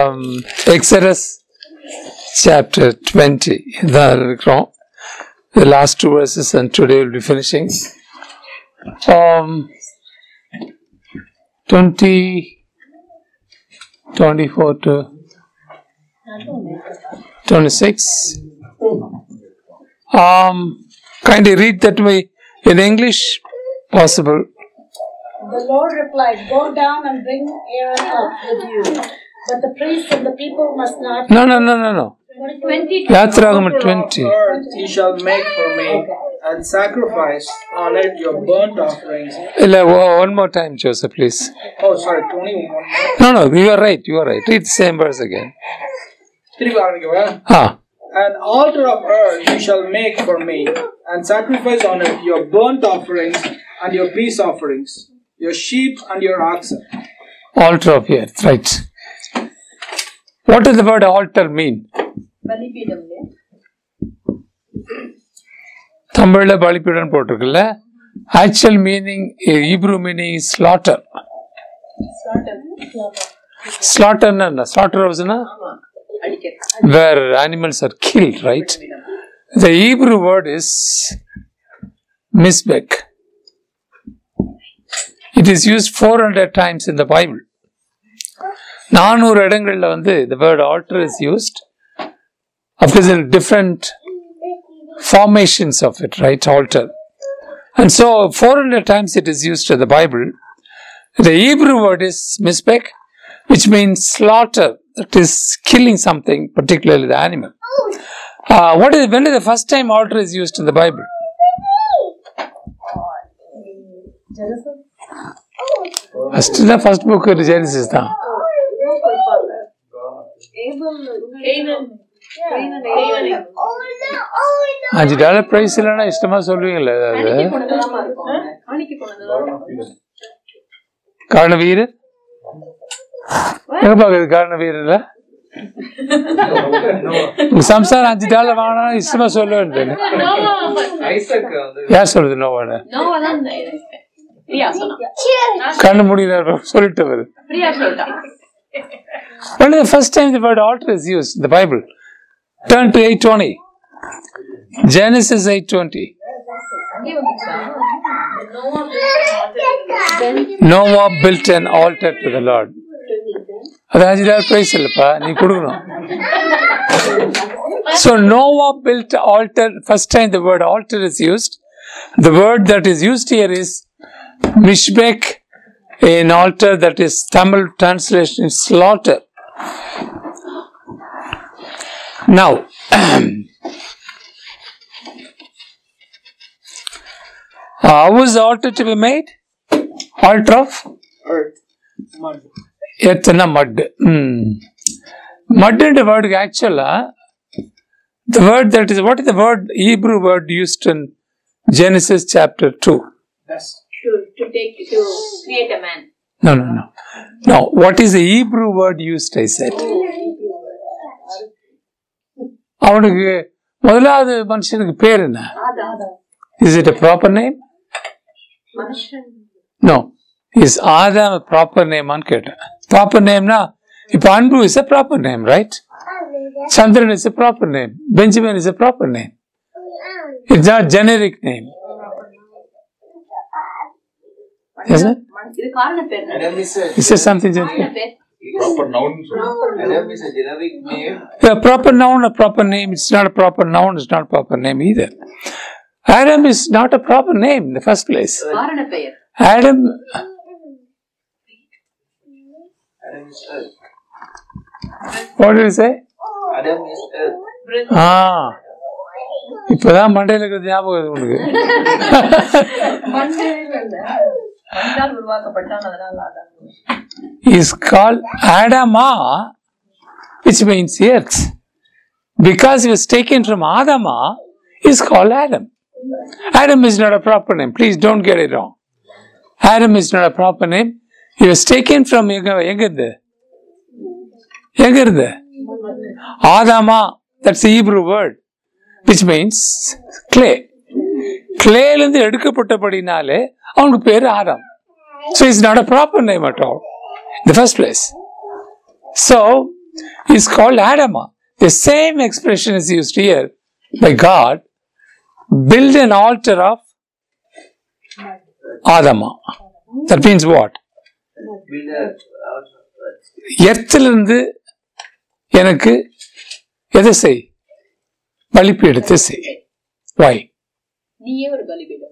um, Exodus chapter 20 இதான் இருக்கிறோம் the last two verses and today we'll be finishing um, 20 24 to 26 um, kindly read that way in English possible The Lord replied, Go down and bring Aaron up with you. But the priests and the people must not. no no no no no 20. யாத்ராகம Altar of 20 earth ye shall make for me, and sacrifice on it your burnt offerings. இல்ல o- one more time Joseph please Oh, sorry, 21. no no you are right you are right read the same verse again திருப்பி ஆரம்பிக்கவா? ah An altar of earth you shall make for me, and sacrifice on it your burnt offerings and your peace offerings, your sheep and your oxen. altar of earth right what does the word altar mean தமிழ்ல பலிபீடன் போட்டிருக்குல்ல actual meaning Hebrew meaning slaughter ஸ்லாட்டர்னா என்ன slaughter ஹவுஸ்னா where animals are kill right the Hebrew word is மிஸ்பெக் it is use four hundred times in the Bible நானூறு இடங்கள்ல வந்து the word altar is used of course in different formations of it right altar and so 400 times it is used in the bible the hebrew word is mispek which means slaughter that is killing something particularly the animal uh, what is when is the first time altar is used in the bible first the first book of genesis தான் அஞ்சு dollar price இல்லைன்னா இஷ்டமா சொல்லுவீங்கல்ல அது காரண வீரர் எங்க பாக்குறது காரண வீரர்ல உங்க சம்சாரம் அஞ்சு டாலர் வாங்கினா இஷ்டமா சொல்ல வேண்டியது யார் சொல்றது நோவான கண்ணு முடியல சொல்லிட்டு வருது When is the first time the word altar is used in the Bible? Turn to 820. Genesis 820. Noah built an altar to the Lord. அது அஞ்சு டாலர் பிரைஸ் இல்லப்பா நீ கொடுக்கணும் So Noah built altar. First time the word altar is used. The word that is used here is mishbek, an altar that is Tamil translation is slaughter. Now, how was the altar to be made? Altar of Earth. Mud. எத்தனை மட் மட்ன்ற வேர்டுக்கு ஆக்சுவலா the word that is what is the word Hebrew word used in Genesis chapter 2 Dust. to, to take to create a man. no no no no what is the Hebrew word used I said அவனுக்கு முதலாவது மனுஷனுக்கு பேர் என்ன is it a proper name மனுஷன் no is Adam proper நேமான்னு கேட்டேன் proper நேம்னா இப்போ Anbu is a proper name right Chandran is a proper name Benjamin is a proper name it's not generic name Is it? இது காரண பேர் தான். Adam is a, Is there something generic? காரண பேர் proper noun. Adam is a generic name. A proper noun, a proper name. It's not a proper noun. It's not a proper name either. Adam is not a proper name in the first place. காரண பெயர் Adam, Adam is earth. what did he say? Adam is earth. ஆ இப்பதான் மண்டையில இருக்கிறது ஞாபகம் வருது உனக்கு மனிதனால் உருவாக்கப்பட்டான் அதனால அதான் is called Adama, which means earth. Because he was taken from Adama, is called Adam. Adam is not a proper name. Please don't get it wrong. Adam is not a proper name. He was taken from எங்க எங்க இருந்து எங்க இருந்து ஆதாமா that's Hebrew word which means clay கிளேலேருந்து எடுக்கப்பட்டபடினாலே அவனுக்கு பேர் Adam so it's not a proper name at all the first place. So, is called Adama. The same expression is used here by God. Build an altar of Adama. That means what? Build a எர்த்திலிருந்து எனக்கு எதை செய் பலிப்பீடத்தை செய் வை நீயே ஒரு பலிபீடம்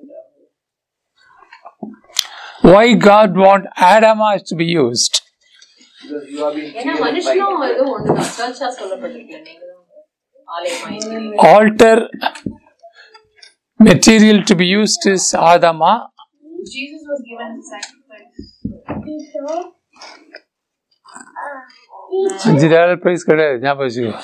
why God want Adama to be used because you have been ஏன்னா created by மனுஷனும் ஏதோ ஒண்ணுதான் சர்ச்சா சொல்லப்பட்டிருக்கேன் நீங்க தான் ஆலயமாயிருக்கிறீங்க altar material to be used is Adama Jesus was given as a sacrifice. அஞ்சு டாலர் பிரைஸ் கிடையாது ஞாபகம் வச்சுக்கோ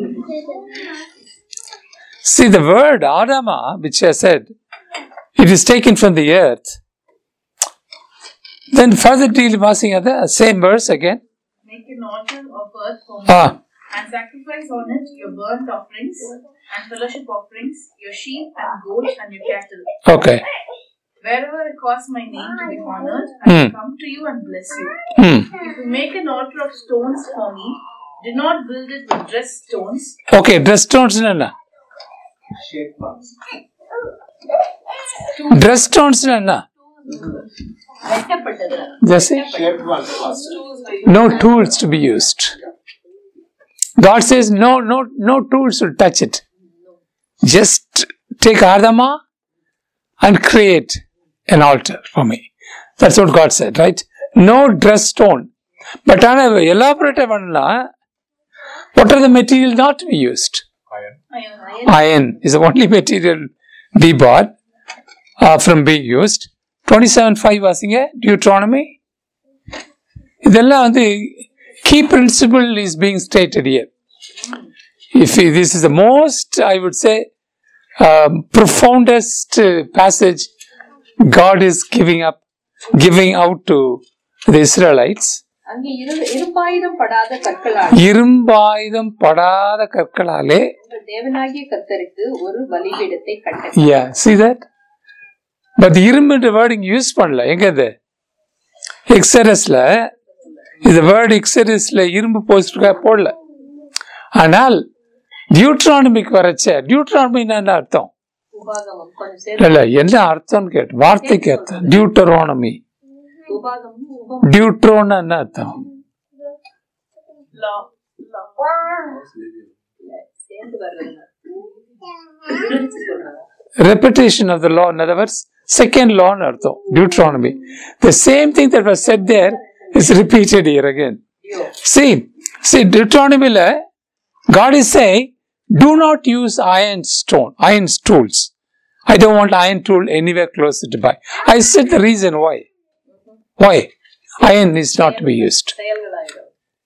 See the word Adama, which I said, it is taken from the earth. Then further deal passing at the same verse again. Make an altar of earth for me, Ah, and sacrifice on it your burnt offerings and fellowship offerings, your sheep and goats and your cattle. okay. Wherever it cause my name to be honored, I will Hmm. come to you and bless you. Hmm. If you make an altar of stones for me, do not build it with dressed stones, Okay, dress stones என்ன shape ones. dress stones என்ன வெட்டப்பட்டது Just say, Shaped ones first. no tools to be used. God says no, no, no tools will touch it. Just take Adama and create an altar for me. That's what God said, right? No dress stone. But ஆனா elaborate பண்ணலாம் what are the material not to be used? Iron is the only material debarred uh, from being used. 27.5 வாசிங்க Deuteronomy. இதெல்லாம் வந்து key principle is being stated here. If this is the most, I would say, um, profoundest uh, passage God is giving up, giving out to the Israelites. அங்கே இரு இரும்பாயுதம் படாத கற்களால் இரும்பாயுதம் படாத கற்களாலே உங்கள் தேவனாகிய கர்த்தருக்கு ஒரு பலிபீடத்தை கட்ட Yeah, see that? But இரும்புன்ற வேர்டு இங்க யூஸ் பண்ணல எங்க இது எக்ஸரஸ்ல இந்த வேர்டு எக்ஸரஸ்ல இரும்பு போஸ்ட் போடல ஆனால் டியூட்ரானமிக்கு வரச்ச டியூட்ரானமின்னா என்ன அர்த்தம் உபாகமம் கொஞ்சம் இல்ல சேர்த்து இல்ல என்ன அர்த்தம்னு கேட்டு வார்த்தைக்கு அர்த்தம் டியூட்டரோனமி உபாகமும் உபம் டியூட்ரோன்னு என்ன அர்த்தம் law, law. சேர்ந்து வர்றதுங்க விவரிச்சு சொல்றாங்க repetition of the law in other words second law ன்னு அர்த்தம் Deuteronomy the same thing that was said there is repeated here again see see deuteronomy god is saying do not use iron stone iron tools i don't want iron tool anywhere closer to buy i said the reason why why iron is not to be used செயல்களாயிடும்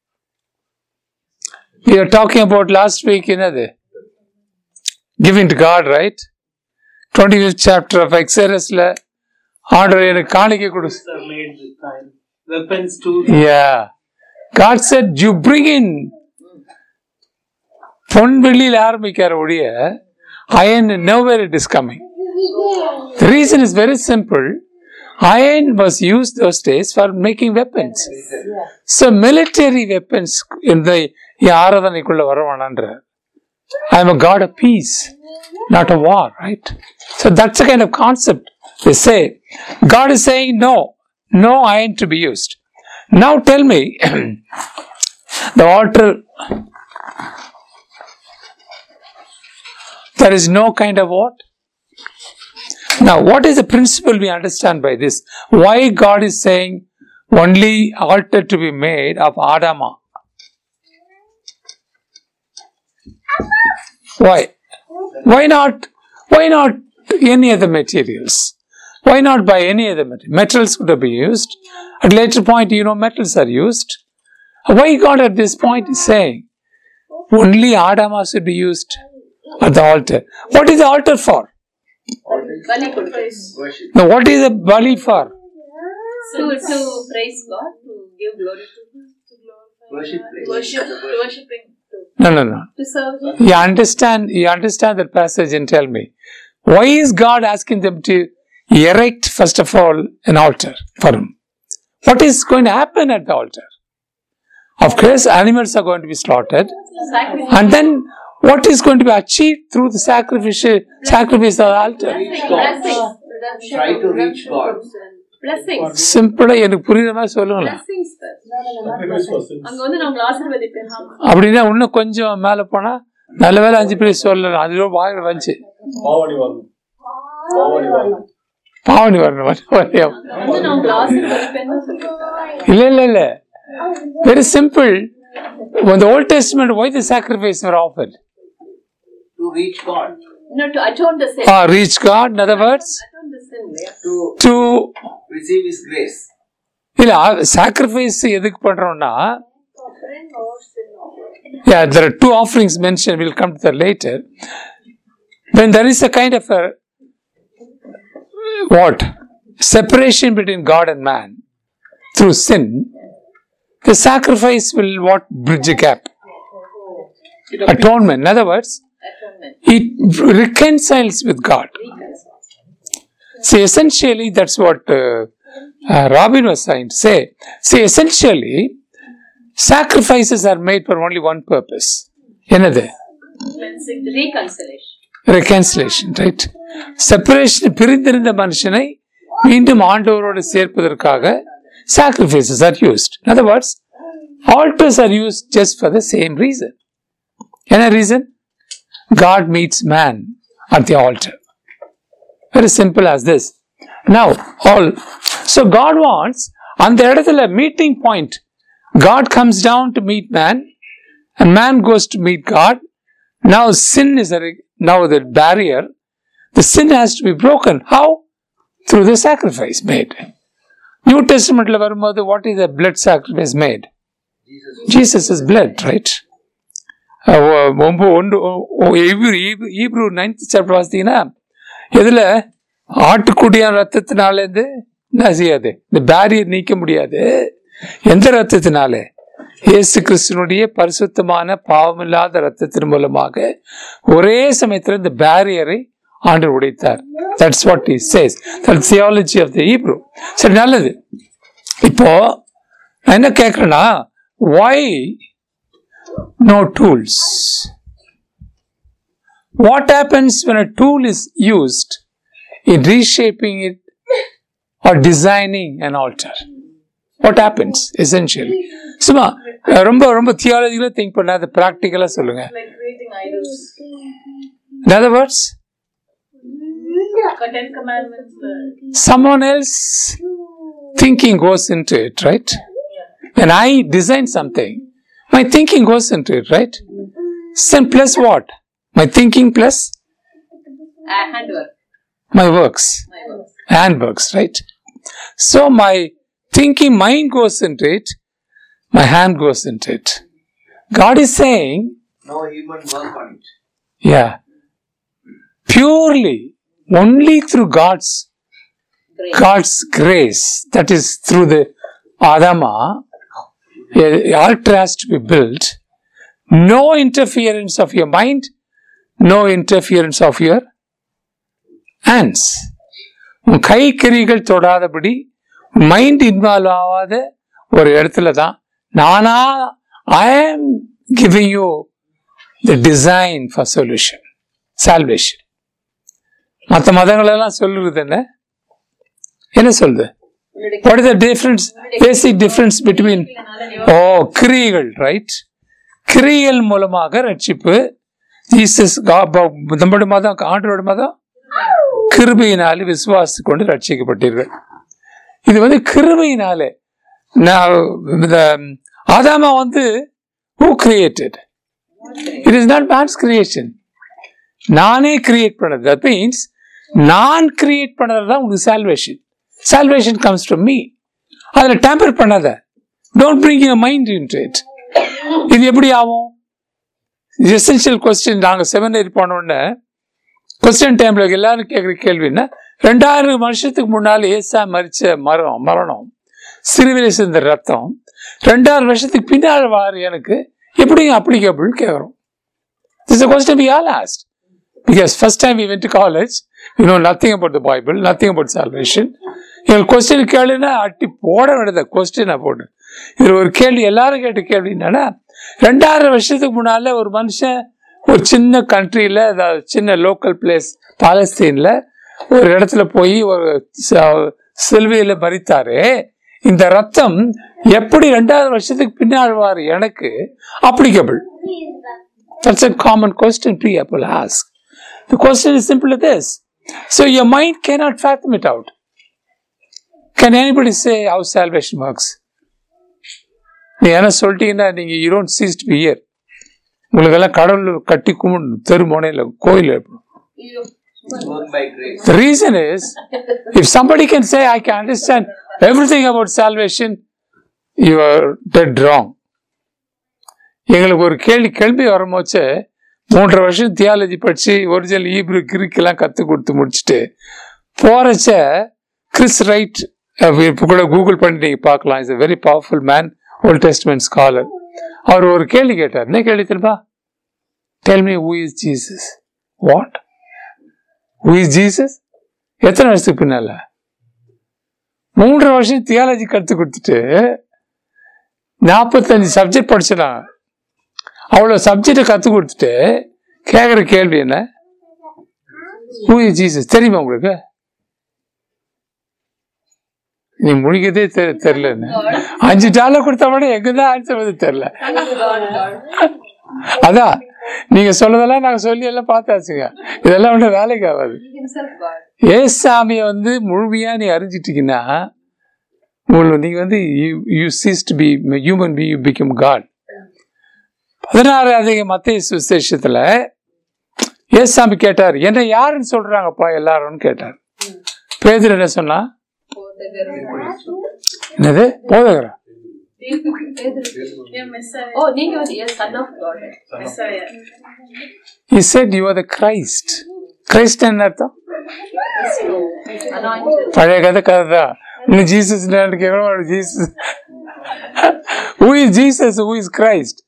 we were talking about last week you know the giving to god right 25th chapter of exodus ல ஆண்டவர் எனக்கு காணிக்கை கொடு are made with iron. Weapons too. Yeah. God said, you bring in பொன் வெள்ளியில் ஆரம்பிக்கிற ஒழிய iron nowhere it is coming. The reason is very simple. Iron was used those days for making weapons. So military weapons in the ஆராதனைக்குள்ள வரவானான்ற I am a God of peace, not a war, right? So that's the kind of concept they say. God is saying no, no iron to be used. Now tell me, the altar, there is no kind of what? Now, what is the principle we understand by this? Why God is saying only altar to be made of Adama? Why? Why not? Why not any other materials? Why not buy any other material? Metals could have been used. At later point, you know, metals are used. Why God at this point is saying only Adama should be used at the altar? What is the altar for? பலி கொடுக்க Worship. Now, what is the Bali for? to to praise God to give glory to Him Worship place. Worship, worshipping. No, no, no. to serve Him You understand? You understand that passage and tell me why is God asking them to erect first of all an altar for Him? What is going to happen at the altar? Of course, animals are going to be slaughtered. Sacrifice. And then what is going to be achieved through the sacrificial sacrifice of the altar? Blessings. Try to reach God. Blessings. சிம்பிளா எனக்கு புரியுற மாதிரி சொல்லுங்களேன் Blessings. அங்க வந்து நான் உங்களை ஆசீர்வதிப்பேன் ஆமா. அப்படின்னா இன்னும் கொஞ்சம் மேல போனா நல்ல வேலை அஞ்சு பேர் சொல்லலாம் அது வாயில வந்துச்சு பாவனி வரணும் வர- வரையும். வந்து நான் உங்களை ஆசீர்வதிப்பேன்னு சொல்லியிருக்காங்க இல்ல இல்ல இல்ல very simple when the old testament why the sacrifice were offered To reach God. No, to atone the sin. ah reach god in other words Atone the sin. இல்லையா? To to receive His grace. இல்ல sacrifice எதுக்கு பண்றோம்னா yeah there are two offerings mentioned we'll come to that later when there is a kind of a what separation between god and man through sin the sacrifice will what bridge a gap atonement in other words Atonement. it reconciles with god See, essentially, that's what uh, uh, Robin was trying to say. See, essentially, sacrifices are made for only one purpose. Another, Cleansing. Reconciliation. reconciliation, right? Separation, பிரிந்திருந்த மனுஷனை மீண்டும் ஆண்டவரோடு சேர்ப்பதற்காக sacrifices are used. In other words, altars are used just for the same reason. என்ன reason? God meets man at the altar. Very simple as this. Now, all. So God wants, அந்த இடத்துல meeting point, God comes down to meet man, and man goes to meet God. Now sin is a, now the barrier. The sin has to be broken. How? Through the sacrifice made. New Testamentல வரும்போது what is the blood sacrifice made? Jesus is blood, right? அஹ் ஒன்பது ஒன்று Hebrew ninth chapter வாசித்தீங்கன்னா எதுல ஆட்டுக்குடியான ரத்தத்தினாலேருந்து என்ன செய்யாது இந்த barrier நீக்க முடியாது எந்த ரத்தத்தினாலே இயேசு கிறிஸ்துனுடைய பரிசுத்தமான பாவமில்லாத ரத்தத்தின் மூலமாக ஒரே சமயத்தில் இந்த பேரியரை ஆண்டு உடைத்தார் that's what is says that theology of the Hebrew சரி நல்லது இப்போ நான் என்ன கேட்குறேன்னா why no tools. What happens when a tool is used in reshaping it or designing an altar? What happens essentially? சும்மா அஹ், ரொம்ப ரொம்ப தியாலஜிக்கலாக திங்க் பண்ணாத ப்ராக்டிக்கலாக சொல்லுங்க Like creating idols. In other words, The Ten Commandments. uh, someone else thinking goes into it, right? When I design something, my thinking goes into it, right? Then plus what? My thinking plus uh, handwork. my works. My works. and works, right? So my thinking mind goes into it, my hand goes into it. God is saying, No human work on it. yeah, purely, only through God's Great. God's grace, that is through the Adama, a altar has to be built. No interference of your mind, no interference of your hands. உன் கை கரிகள் தொடாதபடி mind involve ஆகாத ஒரு இடத்துல தான் நானா I am giving you the design for solution salvation மற்ற மதங்களெல்லாம் சொல்லுறது என்ன என்ன சொல்லுது what is the difference basic difference between oh கிரியைகள் ரைட் கிரியல் மூலமாக ரட்சிப்பு ஜீசஸ் நம்மளோட மதம் ஆண்டோட மதம் கிருபையினாலே விசுவாசி கொண்டு ரட்சிக்கப்பட்டீர்கள் இது வந்து கிருபையினாலே நான் இந்த ஆதாமா வந்து who created it is not man's creation நானே கிரியேட் பண்ணது தட் மீன்ஸ் நான் கிரியேட் பண்ணது தான் உங்களுக்கு salvation salvation comes to me அதில் டேம்பர் பண்ணாத don't bring your mind into it இது எப்படி ஆகும் எசென்ஷியல் கொஸ்டின் நாங்கள் செமினரி போனோடனே கொஸ்டின் டைமில் எல்லாரும் கேட்குற கேள்வி என்ன ரெண்டாயிரம் வருஷத்துக்கு முன்னால் ஏசா மறிச்ச மரம் மரணம் சிறுவிலை சேர்ந்த ரத்தம் ரெண்டாயிரம் வருஷத்துக்கு பின்னால் வார எனக்கு எப்படி அப்ளிகபிள்னு கேட்குறோம் this a question we all asked because first time we went to college you know nothing about the Bible nothing about salvation எங்களுக்கு கொஸ்டின் கேளுன்னா அட்டி போட வேண்டியத கொஸ்டினை போட்டு இதுல ஒரு கேள்வி எல்லாரும் கேட்ட கேள்வி என்னன்னா ரெண்டாயிரம் வருஷத்துக்கு முன்னால ஒரு மனுஷன் ஒரு சின்ன கண்ட்ரியில சின்ன லோக்கல் பிளேஸ் பாலஸ்தீன்ல ஒரு இடத்துல போய் ஒரு ச- சிலுவையில மறித்தாரு இந்த ரத்தம் எப்படி ரெண்டாயிரம் வருஷத்துக்கு பின்னால் வாரு எனக்கு applicable That's a common question people ask. The question is simple as this. So your mind cannot fathom it out. Can anybody say how salvation works? நீ என்ன சொல்லிட்டீங்கன்னா நீங்க you don't cease to be year உங்களுக்கெல்லாம் கடவுள் கட்டி கும்பிடணும் தெரு முனையில் கோயில் இருக்கணும் Work by grace. The reason is, if somebody can say, I can understand everything about salvation, you are dead wrong. எங்களுக்கு ஒரு கேள்வி கேள்வி வரும்போச்சு மூன்றரை வருஷம் தியாலஜி படிச்சு ஒரிஜினல் ஈப்ரு கிரிக்கெல்லாம் கற்றுக் கொடுத்து முடிச்சுட்டு போறச்ச கிறிஸ் ரைட் இப்போ கூட கூகுள் பண்ணி நீங்க பார்க்கலாம் is a very powerful man Old Testament scholar அவர் ஒரு கேள்வி கேட்டார் என்ன கேள்வி தெரியுமா tell me who is Jesus what who is Jesus எத்தனை வருஷத்துக்கு பின்னால மூன்றரை வருஷம் தியாலஜி கற்றுக் கொடுத்துட்டு நாற்பத்தஞ்சு சப்ஜெக்ட் படிச்சிடலாம் அவ்வளோ சப்ஜெக்டை கற்றுக் கொடுத்துட்டு கேட்குற கேள்வி என்ன ஹூ இஸ் ஜீசஸ் தெரியுமா உங்களுக்கு நீ முடிக்கிறதே தெ தெரில அஞ்சு டாலர் கொடுத்தா கூட எங்கதான் ஆன்சர் வந்து தெரில அதான் நீங்க சொல்லதெல்லாம் நாங்க சொல்லி எல்லாம் பார்த்தாச்சுங்க இதெல்லாம் ஒன்றும் வேலைக்கு ஆகாது himself God. ஏசாமியை வந்து முழுமையா நீ அறிஞ்சிட்டீங்கன்னா உங்களுக்கு நீங்க வந்து you cease to be human be you become God பதினாறு அதிக மத்திய சுசேஷத்துல ஏசாமி கேட்டார் என்ன யாருன்னு சொல்றாங்கப்பா எல்லாரும்னு கேட்டார் பேதர் என்ன சொன்னா என்னது போதகரா Yeah, Messiah. ஓ நீங்க வந்து yes son of God. Messiah. he said you are the christ Christ என்ன அர்த்தம் Anointed. பழைய கதை கதை தான் இன்னும் ஜீசஸ் கேட்கணும் Jesus who is Jesus who is Christ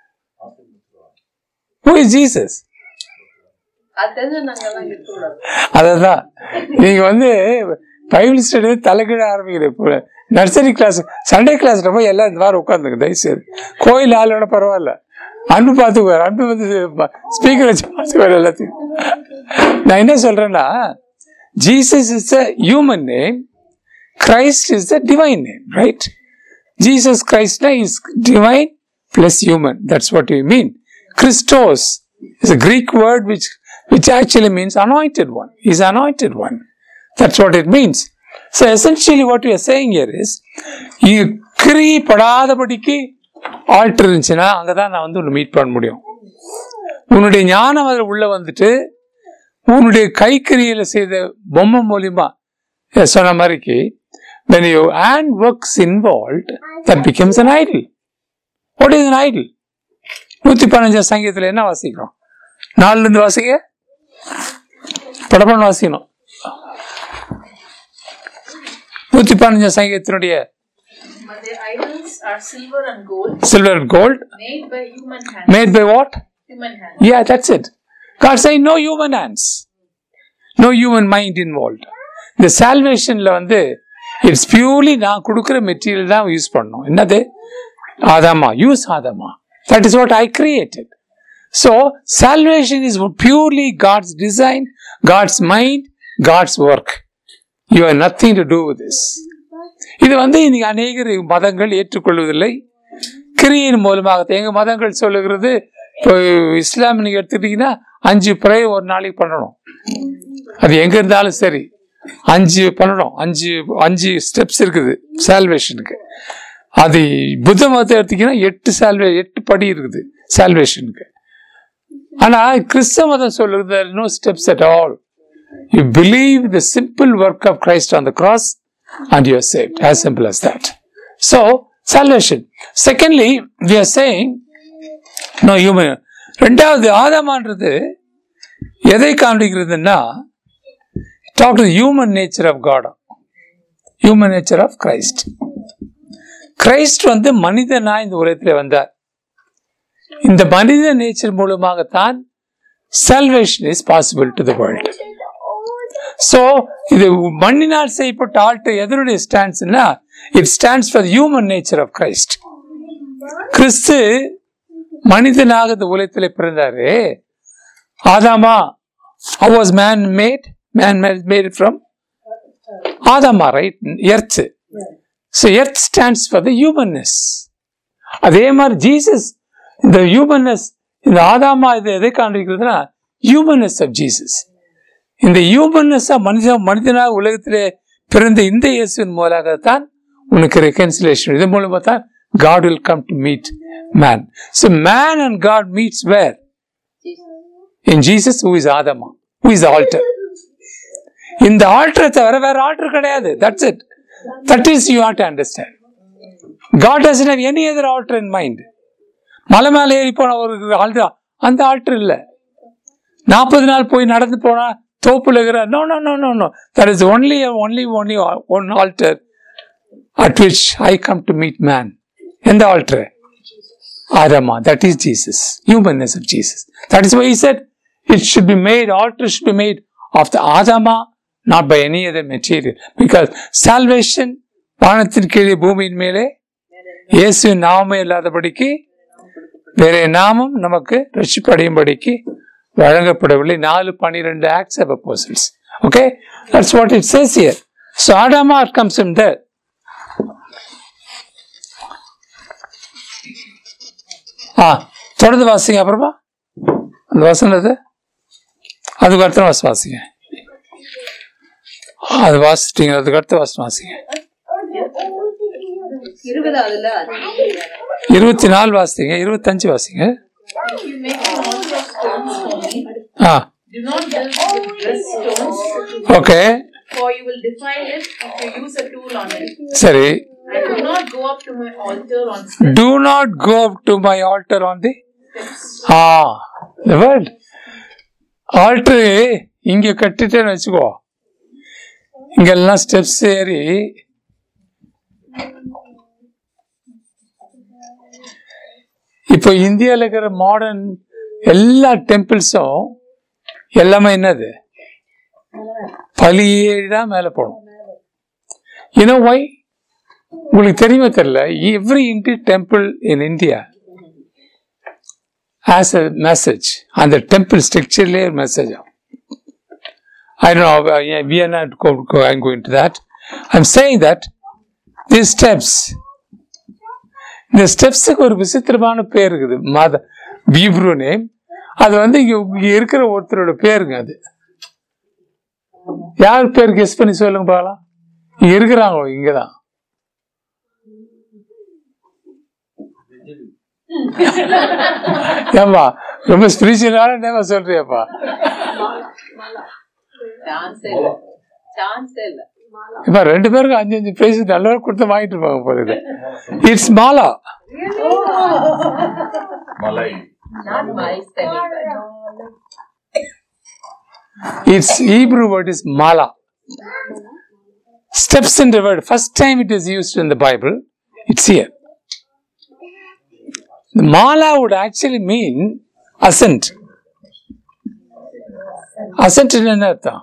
who is Jesus அது தெரிஞ்சு நாங்க எல்லாம் இருக்கக்கூடாது அததான் நீங்க வந்து பைபிள் ஸ்டடி தலைகீழ ஆரம்பிக்கிற இப்போ நர்சரி கிளாஸ் சண்டே கிளாஸ்ல போய் எல்லாம் இந்த வாரம் உட்காந்துங்க தயவுசெய்து கோயில் ஆளோட பரவாயில்ல அன்பு பார்த்துக்குவார் அன்பு வந்து ஸ்பீக்கர் வச்சு பார்த்துக்குவார் எல்லாத்தையும் நான் என்ன சொல்றேன்னா Jesus is a human name Christ is the divine name right Jesus கிரைஸ்ட்னா is divine plus human that's what you mean Christos is a Greek word which which actually means anointed one. He's anointed one. That's what it means. So essentially what we are saying here is you கிரி படாதபடிக்கு altar இருந்துச்சுன்னா அங்கதான் நான் வந்து உன்னை meet பண்ண முடியும் உன்னுடைய ஞானம் அதில் உள்ள வந்துட்டு உன்னுடைய கைக்கரியில செய்த பொம்மை மூலியமா eh, சொன்ன மாதிரிக்கு when your hand works involved that becomes an idol what is an idol நூத்தி பதினஞ்சாம் சங்கீதத்துல என்ன வாசிக்கிறோம் நாலுல இருந்து வாசிக்க படப்படம் வாசிக்கணும் நூத்தி பதினஞ்சாம் சங்கீதத்தினுடைய But their idols are silver and gold, silver and gold made by human hands. Made by what Human hands. Yeah, that's it. God saying no human hands, no human mind involved. இந்த சால்வேஷன்ல வந்து it's purely நான் கொடுக்குற material தான் use பண்ணணும் என்னது ஆதாமா use ஆதாமா that is what I created so salvation is purely God's design God's mind God's work you are nothing to do this இது வந்து இன்னைக்கு அநேகர் மதங்கள் ஏற்றுக்கொள்வதில்லை கிரியின் மூலமாக எங்க மதங்கள் சொல்லுகிறது இப்போ இஸ்லாம் நீங்க எடுத்துக்கிட்டீங்கன்னா அஞ்சு ப்ரே ஒரு நாளைக்கு பண்ணணும் அது எங்க இருந்தாலும் சரி அஞ்சு பண்ணணும் அஞ்சு அஞ்சு ஸ்டெப்ஸ் இருக்குது சால்வேஷனுக்கு அது புத்த மதத்தை எடுத்தீங்கன்னா எட்டு சால்வே எட்டு படி இருக்குது சால்வேஷனுக்கு ஆனா கிறிஸ்தவ மதம் சொல்லுறது no steps at all you believe the simple work of Christ on the cross and you are saved. As simple as that. So, salvation. Secondly, we are saying, no human. ரெண்டாவது ஆதாமான்றது எதை காண்பிக்கிறதுன்னா talk to human nature of God human nature of Christ Christ வந்து மனிதனா இந்த உலகத்தில் வந்தார் இந்த மனித நேச்சர் மூலமாகத்தான் salvation is possible to the world so இது மண்ணினால் செய்யப்பட்ட ஆல்டர் எதனுடைய ஸ்டாண்ட்ஸ்னா it stands for human nature of Christ கிறிஸ்து மனிதனாக இந்த உலகத்தில் பிறந்தாரு ஆதாமா how was man made man made made from ஆதாமா right earth so earth stands for the humanness அதே மாதிரி ஜீசஸ் இந்த ஹியூமன்னஸ் இந்த ஆதாமா இது எதை காண்பிக்கிறதுனா ஹியூமன்னஸ் ஆஃப் ஜீசஸ் இந்த ஹியூமன்னஸா மனித மனிதனாக உலகத்திலே பிறந்த இந்த இயேசுவின் மூலமாகத்தான் உனக்கு ரெக்கன்சிலேஷன் இது மூலமா தான் God will come to meet man so man and God meets where in Jesus who is ஆதமா ஹூ இஸ் ஆல்டர் இந்த ஆல்டரை தவிர வேற ஆல்டர் கிடையாது that's it that is you had to understand God doesn't have any other altar in mind மலை மேலே ஏறி போன ஒரு ஆல்டர் அந்த ஆல்டர் இல்லை நாற்பது நாள் போய் நடந்து போனா தோப்புல இருக்கிற no no no no no that is only only only one altar at which I come to meet man எந்த ஆல்டர் ஆதமா that is Jesus humanness of Jesus that is why said it should be made altar should be made of the ஆதமா not by any other material because salvation வானத்தின் கீழே பூமியின் மேலே இயேசுவின் நாமமே இல்லாதபடிக்கு வேற நாமம் நமக்கு ரட்சிப்படையும்படிக்கு வழங்கப்படவில்லை நாலு பன்னிரெண்டு Acts of Apostles okay that's what it says here so ஆடாமா கம்ஸ் இன் தட் ஆ தொடர்ந்து வாசிங்க அப்புறமா அந்த வசனது அதுக்கு அடுத்த வாசம் வாசிங்க அது வாசிட்டீங்க அதுக்கு அடுத்த வாசம் வாசிங்க இருபதாவதுல இருபத்தி நாலு வாசிங்க இருபத்தஞ்சு வாசிங்க If you make an altar of stones for me, ah do not build with dressed stones, okay for you will defile it if you use a tool on it. சரி And do not go up to my altar on steps. do not go up to my altar on the ah the word altar இங்க கட்டிட்டேன்னு வச்சுக்கோ இங்கெல்லாம் steps ஏறி இப்போ இந்தியாவில் இருக்கிற modern எல்லா டெம்பிள்ஸும் எல்லாமே என்னது பலியேறி தான் மேலே போகணும் யூனோ வை உங்களுக்கு தெரியுமா தெரியல every Indian temple in India has a message அந்த டெம்பிள் ஸ்ட்ரக்சர்லேயே ஒரு மெசேஜ் ஆகும் I don't know, uh, we are not go, go, I'm going to that. I'm saying that these steps, இந்த ஸ்டெப்ஸுக்கு ஒரு விசித்திரமான பேர் இருக்குது மாத பீப்ரூ நேம் அது வந்து இங்க இங்க இருக்கிற ஒருத்தரோட பேருங்க அது யார் பேர் கெஸ் பண்ணி சொல்லுங்க பார்க்கலாம் இங்க இருக்கிறாங்க இங்கதான் ஏம்பா ரொம்ப ஸ்பிரிச்சுவலான நேமா சொல்றியாப்பா சான்ஸே இல்ல சான்ஸே இல்ல இப்ப ரெண்டு பேருக்கும் அஞ்சு அஞ்சு பிரைஸ் நல்ல கொடுத்து வாங்கிட்டு இருப்பாங்க போல இட்ஸ் மாலா Malay. Not my spelling it's Hebrew word is mala. Steps in the word. First time it is used in the Bible, it's here. The mala would actually mean ascent. Ascent என்ன அர்த்தம்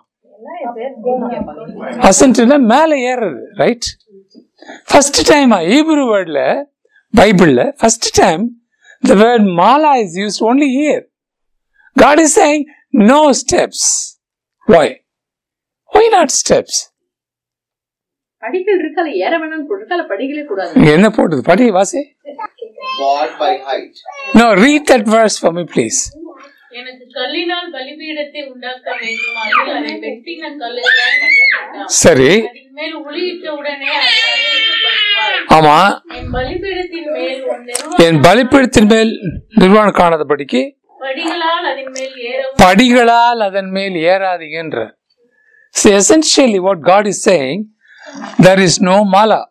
அசன்ட்னா மேலே ஏறுறது right first time Hebrew வேர்டில் பைபிளில் first time the word மாலா is used only here God is saying no steps why why not steps படிகள் இருக்கால ஏற வேணாம்னு போட்டிருக்கால படிகளே கூடாது இங்க என்ன போட்டது படி வாசி God by height. No read that verse for me please எனக்கு கல்லினால் பலிபீடத்தை உண்டாக்க வேண்டுமானால் அதை வெட்டின கல்லுதான் கட்டப்பட்டான். சரி அதன் மேல் ஒளியிட்ட உடனே அதை அறையப்படுத்துவாய். ஆமா என் பலிபீடத்தின் மேல் உன் என் நிர்வாண பலிப்பீடத்தின் மேல் நிர்வாணம் காணாதபடிக்கு படிகளால் அதன் மேல் ஏறவும் படிகளால் அதன் மேல் ஏறாதீங்கன்ற So essentially what God is saying, there is no mala.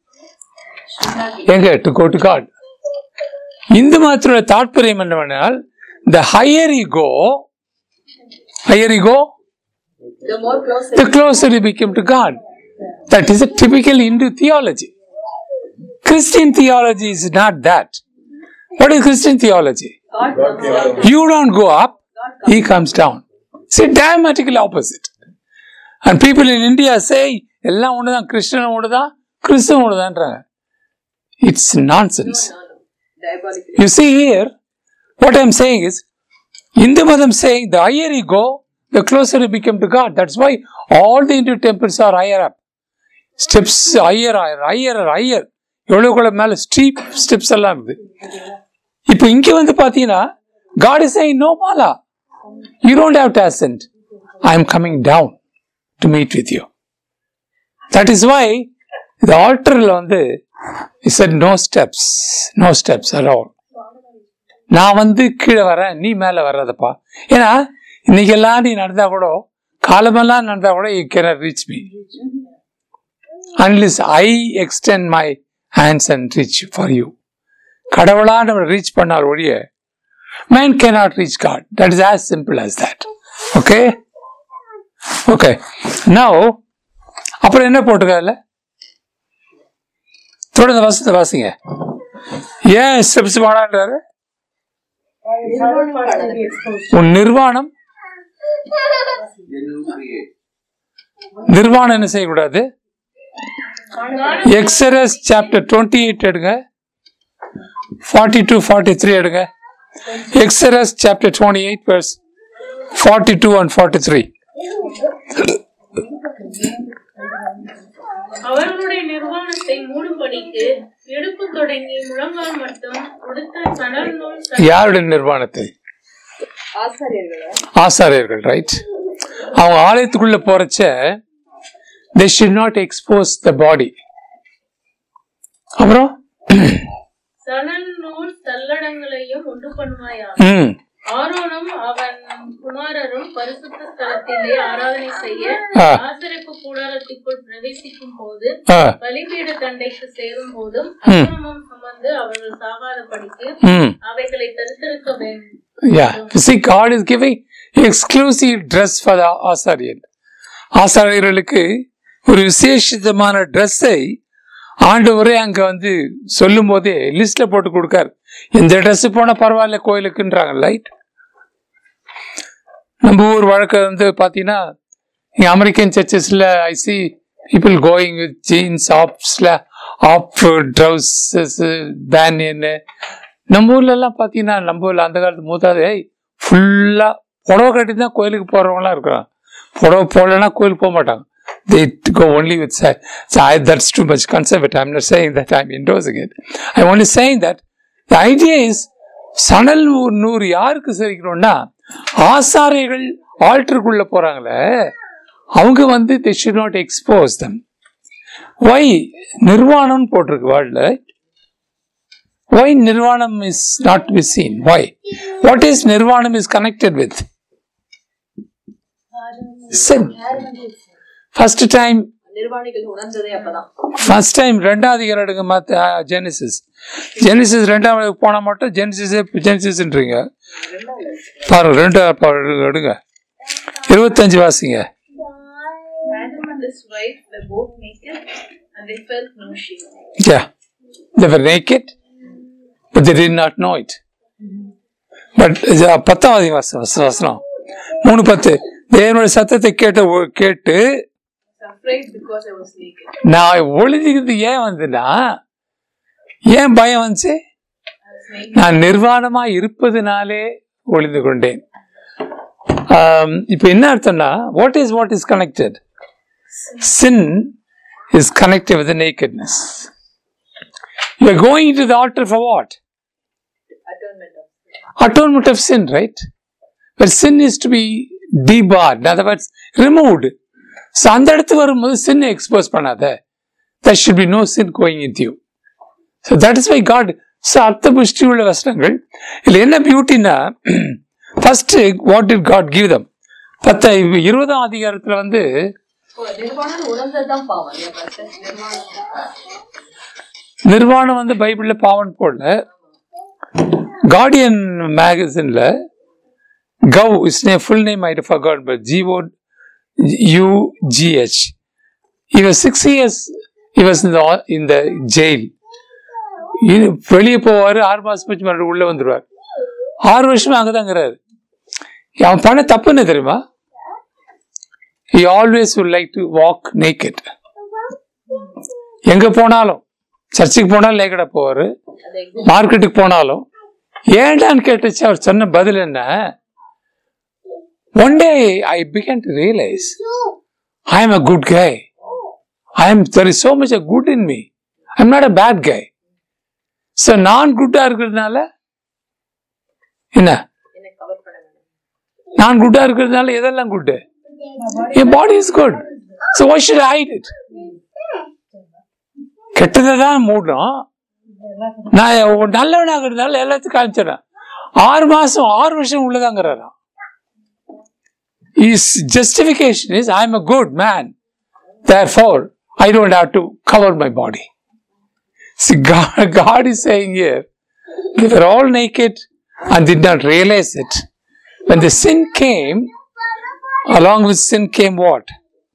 எங்க to go to God Hindu மதத்தோட தாற்பயம் என்னவென்றால் the higher you go higher you go the more close the closer you become to God. That is a typical Hindu theology. Christian theology is not that. What is Christian theology? God comes down. You don't go up, he comes down. See, diametrically opposite. And people in India say எல்லாம் ஒன்று தான் Christian ஒன்று தான் கிறிஸ்தவம் ஒன்று தான்றாங்க it's nonsense Diabolical. You see here, what I'm saying is, Hindu Madam saying the higher you go, the closer you become to God. That's why all the Hindu temples are higher up. Steps higher, higher, higher, higher. எவ்வளோக்குள்ள மேலே steep steps எல்லாம் இருக்குது இப்போ இங்கே வந்து பார்த்தீங்கன்னா God is I no மாலா you don't have to ascend I am coming down to meet with you that is why இந்த ஆல்டரில் வந்து is no steps no steps at all நான் வந்து கீழே வரேன் நீ மேலே வர்றதப்பா ஏன்னா இன்னைக்கெல்லாம் நீ நடந்தா கூட காலமெல்லாம் நடந்தா கூட you can reach me unless I extend my hands and reach for you கடவுளா நம்ம ரீச் பண்ணால் ஒழிய man cannot reach God that is as simple as that okay okay now அப்புறம் என்ன போட்டிருக்காதுல தொடர்ந்து வசத்தை வாசிங்க ஏன் ஸ்டெப்ஸ் வாடான்றாரு His heart parts will be exposed. உன் நிர்வாணம் Then you create. நிர்வாணம் என்ன செய்யக்கூடாது எக்ஸரஸ் சாப்டர் டுவெண்ட்டி எயிட் எடுங்க ஃபார்ட்டி டூ ஃபார்ட்டி த்ரீ எடுங்க Exodus chapter twenty eight verse forty two and forty three அவர்களுடைய நிர்வாணத்தை மூடும்படிக்கு இடுப்பு தொடங்கி முழங்கால் மட்டும் உடுத்த சணல் நூல் சட்டை யாருடைய நிர்வாணத்தை ஆசாரியர்களா ஆசாரியர்கள் ரைட் அவங்க ஆலயத்துக்குள்ள போறச்ச they should not expose the body அப்புறம் சணல் நூல் சல்லடங்களையும் உண்டு பண்ணுவாயா ம் ஆரோனும் அவன் குமாரரும் பரிசுத்த ஸ்தலத்திலே ஆராதனை செய்ய ஆ. ஆசரிப்பு கூடாரத்திற்குள் பிரவேசிக்கும் போது ஆ பலிபீட தண்டைக்கு சேரும் போதும் அக்கிரமம் சுமந்து அவர்கள் சாகாதபடிக்கு ம் அவைகளை தரித்திருக்க வேண்டும் Yeah, you see, God is giving exclusive dress for the ஆசாரியன் ஆசாரியர்களுக்கு ஒரு விசேஷிதமான ட்ரெஸ்ஸை ஆண்டவரே அங்க வந்து சொல்லும் போதே லிஸ்ட்ல போட்டு கொடுக்காரு இந்த ட்ரெஸ் போனா பரவாயில்ல கோயிலுக்குன்றாங்க லைட் நம்ம ஊர் வழக்கு வந்து பார்த்தீங்கன்னா இங்கே அமெரிக்கன் சர்ச்சஸில் I see people going with jeans ஆப்ஸில் ஆப் ட்ரௌசஸ் பேனியன்னு நம்ம ஊர்ல எல்லாம் பார்த்தீங்கன்னா நம்ம ஊர்ல அந்த காலத்து மூத்தாது ஃபுல்லாக புடவை கட்டி தான் கோயிலுக்கு போகிறவங்களாம் இருக்கிறாங்க புடவை போடலைன்னா கோயிலுக்கு போக மாட்டாங்க they go only with sa- so I, that's too much conservative. I'm not saying that I'm endorsing it. I'm only saying that the idea is சணல் நூறு நூறு யாருக்கு சரிக்கணும்னா ஆசாரிகள் ஆல்டருக்குள்ள போறாங்களே அவங்க வந்து they should not expose them why நிர்வாணம் போட்டிருக்கு வேர்ல்ட்ல why nirvanam is not to be seen why what is nirvanam is connected with sin first time நிர்வாணிகள் உணர்ந்ததே அப்பதான் ஃபர்ஸ்ட் டைம் ரெண்டாவது அதிகாரம் எடுங்க மத்த ஜெனிசிஸ் ஜெனிசிஸ் ரெண்டாவது போனா மட்டும் ஜெனிசிஸே ஜெனிசிஸ்ன்றீங்க பாருங்க ரெண்டாவது பா- எடுங்க இருபத்தஞ்சு வாசிங்க Adam and his wife were both naked and they felt no shame. Yeah, they were naked, but they did not know it. But பத்தாவது வாச வச- வசனம் மூணு பத்து தேவனுடைய சத்தத்தை கேட்ட ஒ- கேட்டு I was afraid because I was naked. நான் ஒளிஞ்சுக்கிறது ஏன் வந்துன்னா ஏன் பயம் வந்துச்சு I was naked. நான் நிர்வாணமா இருப்பதுனாலே ஒளிந்து கொண்டேன் ஆம், இப்போ என்ன அர்த்தம்னா what is what is connected sin is connected with nakedness you are going to the altar for what Atonement of atonement of sin, right? Where sin is to be debarred, in other words, removed. So, அந்த இடத்துக்கு வரும்போது sin expose பண்ணாத there should be no sin going into you. So, that is why God, so அர்த்த புஷ்டி உள்ள வசனங்கள் இதுல என்ன பியூட்டினா first what did God give them பத்த இருபதாம் அதிகாரத்துல வந்து ஓ, நிர்வாணம் உணர்ந்ததுதான் பாவம் இல்லையா pastor? நிர்வாணம் நிர்வாணம் வந்து பைபிள்ல பாவன் போடல கார்டியன் மேகசின்ல கவ் இஸ் நே full name I forgot but G O U G H இவர் சிக்ஸ் இயர்ஸ் இவர்ஸ் இந்த இந்த ஜெயில் வெளியே போவார் ஆறு மாசம் கழிச்சு மறுபடியும் உள்ள வந்துடுவார் ஆறு வருஷமா அங்கதாங்கிறாரு அவன் பண்ண தப்பு என்ன தெரியுமா he always would like to walk naked எங்க போனாலும் சர்ச்சுக்கு போனாலும் நேக்கடா போவாரு அது மார்க்கெட்டுக்கு போனாலும் ஏன்டான்னு கேட்டுச்சு அவர் சொன்ன பதில் என்ன one day I began to realise I am a good guy I am there is so much a good in me I am not a bad guy so நான் குட்டா இருக்கிறதுனால என்ன என்ன கவர் பண்ண வேணும் நான் குட்டா இருக்கிறதுனால எதெல்லாம் குட்டு என் body is good so what should hide it கெட்டதை தான் மூடணும் நான் ஒரு நல்லவனாகிறதுனால எல்லாத்துக்கும் காமிச்சிடறேன் ஆறு மாசம் ஆறு வருஷம் உள்ளதாங்கிறாராம் is justification is I am a good man therefore I don't have to cover my body See, God, God is saying here, they were all naked and did not realize it. When the sin came, along with sin came what?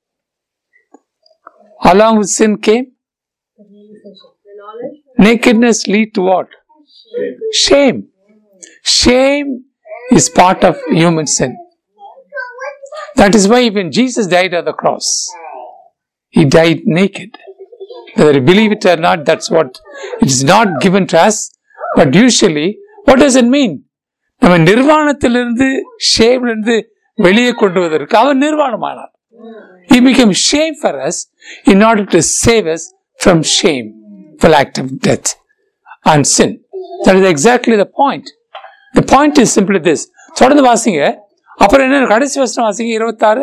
Along with sin came The knowledge nakedness lead to what? Shame. Shame is part of human sin. That is why when Jesus died on the cross, he died naked. Whether you believe it or not, that's what it is not given to us. But usually, what does it mean? நம்ம நிர்வாணத்திலிருந்து ஷேம்லேருந்து வெளியே கொண்டு வருவதற்கு அவர் நிர்வாணமானார் He became shame for us in order to save us from shame, for act of death and sin. That is exactly the point. The point is simply this. தொடர்ந்து வாசிங்க அப்புறம் என்ன கடைசி வசனம் வாசிங்க இருபத்தாறு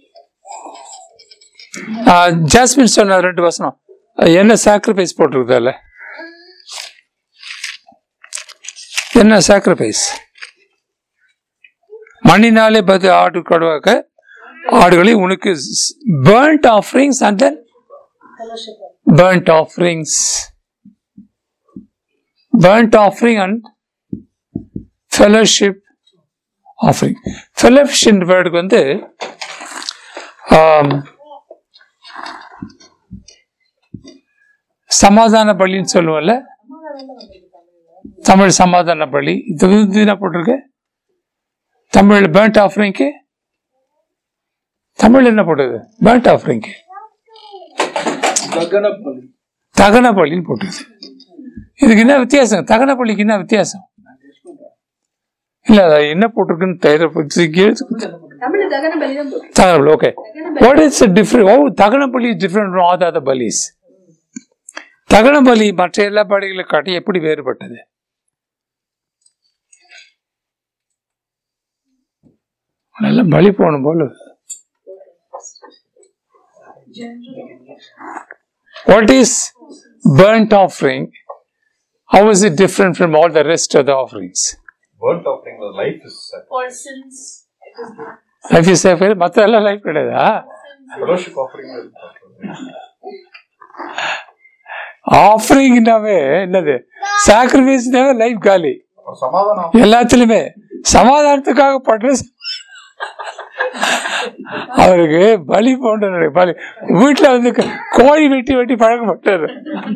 ஜாஸ்மின் சொன்ன ரெண்டு வசனம் அது என்ன சாக்ரிஃபைஸ் போட்டிருக்கு அதில் என்ன சாக்ரிஃபைஸ் மண்ணினாலே பத்து ஆடு கடுவாக்க ஆடுகளை உனக்கு burnt offerings and then burnt offerings burnt offering and fellowship offering fellowship வேர்டுக்கு வந்து ஆம், சமாதான பலின்னு சொல்லுவோம்ல தமிழ் சமாதான பலி இது இது என்ன போட்டிருக்கு தமிழ் பேர்ண்ட் ஆஃபரிங்க்கு தமிழ் என்ன போட்டது பேர்ண்ட் ஆஃபரிங்க்கு Gaganapalli. தகன பள்ளின்னு போட்டுது இதுக்கு என்ன வித்தியாசம் தகன பள்ளிக்கு என்ன வித்தியாசம் இல்ல அது என்ன போட்டிருக்குன்னு தயிர தமிழ்ல தகன பலி தான் போட்டு தகன பள்ளி okay what is different oh தகன பள்ளி டிஃப்ரெண்ட் ஃப்ரம் ஆல் அதர் பலிஸ் தகன பலி மற்ற எல்லா பலிகளை காட்டி எப்படி வேறுபட்டது நல்ல பலி போகணும் போல What is burnt offering? How is it different from all the rest of the offerings? Burnt offering, the life is set. for sins it is good. Life is safe மற்ற எல்லாம் லைஃப் கிடையாதா Fellowship offering is ஆஃபரிங்னாவே என்னது சாக்ரிஃபைஸ்னாவே life காலி அப்புறம் சமாதானம் எல்லாத்துலயுமே சமாதானத்துக்காக பண்ற ச- அவருக்கு பலி போன்ற பலி வீட்டுல வந்து க- கோழி வெட்டி வெட்டி பழக்கப்பட்டாரு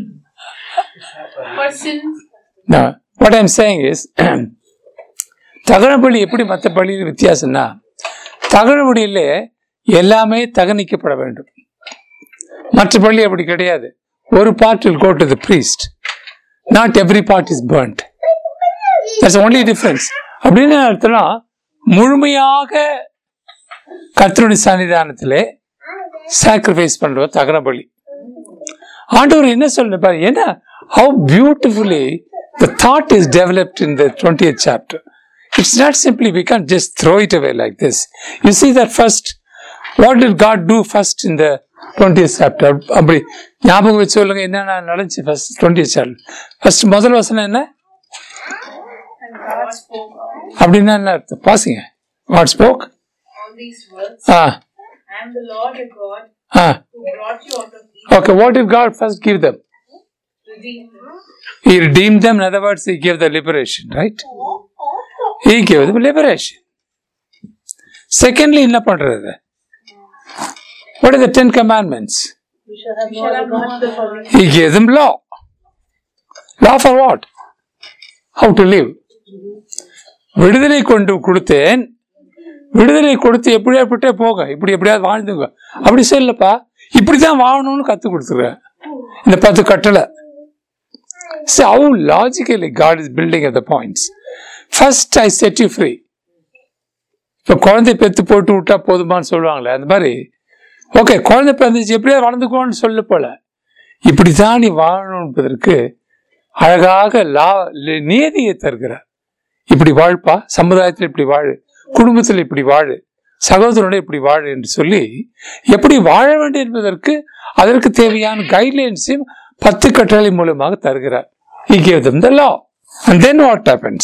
for sins what I'm saying is தகன பலி எப்படி மற்ற பலியில் வித்தியாசம்னா தகன பலியிலே எல்லாமே தகனிக்கப்பட வேண்டும் மற்ற பள்ளி அப்படி கிடையாது ஒரு part will go to the priest not every part is burnt that's the only difference அப்படின்னு அர்த்தம்னா முழுமையாக கர்த்தருடைய சன்னிதானத்திலே சாக்ரிஃபைஸ் பண்ற தகன பலி ஆண்டவர் என்ன சொல்ல பாரு ஏன்னா how beautifully the thought is developed in the twenty chapter it's not simply we can just throw it away like this you see that first what did God do first இந்த twenty chapter அப்படி ஞாபகம் வச்சு சொல்லுங்க என்னென்ன நடந்துச்சு first twenty chapter first முதல் வசனம் என்ன and God spoke அப்படின்னா என்ன அர்த்தம் பாசிங்க what spoke all these words ah I am the Lord your God ah who brought you out of Egypt okay what did God first give them redeemed them He redeemed them. In other words, He gave the liberation, right? He gave them liberation. Secondly, என்ன பண்றது What are the Ten Commandments? You shall have you no shall other have no gods other before me. gods He gave them law. Law for what? How to live. விடுதலை கொண்டு கொடுத்தேன் விடுதலை கொடுத்து எப்படியா விட்டே போக இப்படி எப்படியாவது வாழ்ந்துங்க அப்படி சொல்லப்பா இப்படிதான் வாழணும்னு கத்து கொடுத்துருவேன் இந்த பத்து கட்டளை So how logically God is building at the points. First I set you free. இப்போ குழந்தை பெத்து போட்டு விட்டா போதுமான்னு சொல்லுவாங்களே அந்த மாதிரி ஓகே குழந்தை பிறந்துச்சு எப்படியா வளர்ந்துக்கோன்னு சொல்ல போல இப்படித்தான் நீ வாழணும் என்பதற்கு அழகாக லா லி- நீதியை தருகிறார் இப்படி வாழ்ப்பா சமுதாயத்தில் இப்படி வாழு குடும்பத்தில் இப்படி வாழு சகோதரனோட இப்படி வாழு என்று சொல்லி எப்படி வாழ வேண்டும் என்பதற்கு அதற்கு தேவையான கைட்லைன்ஸையும் பத்து கட்டளை மூலமாக தருகிறார் he gave them the law and then what happens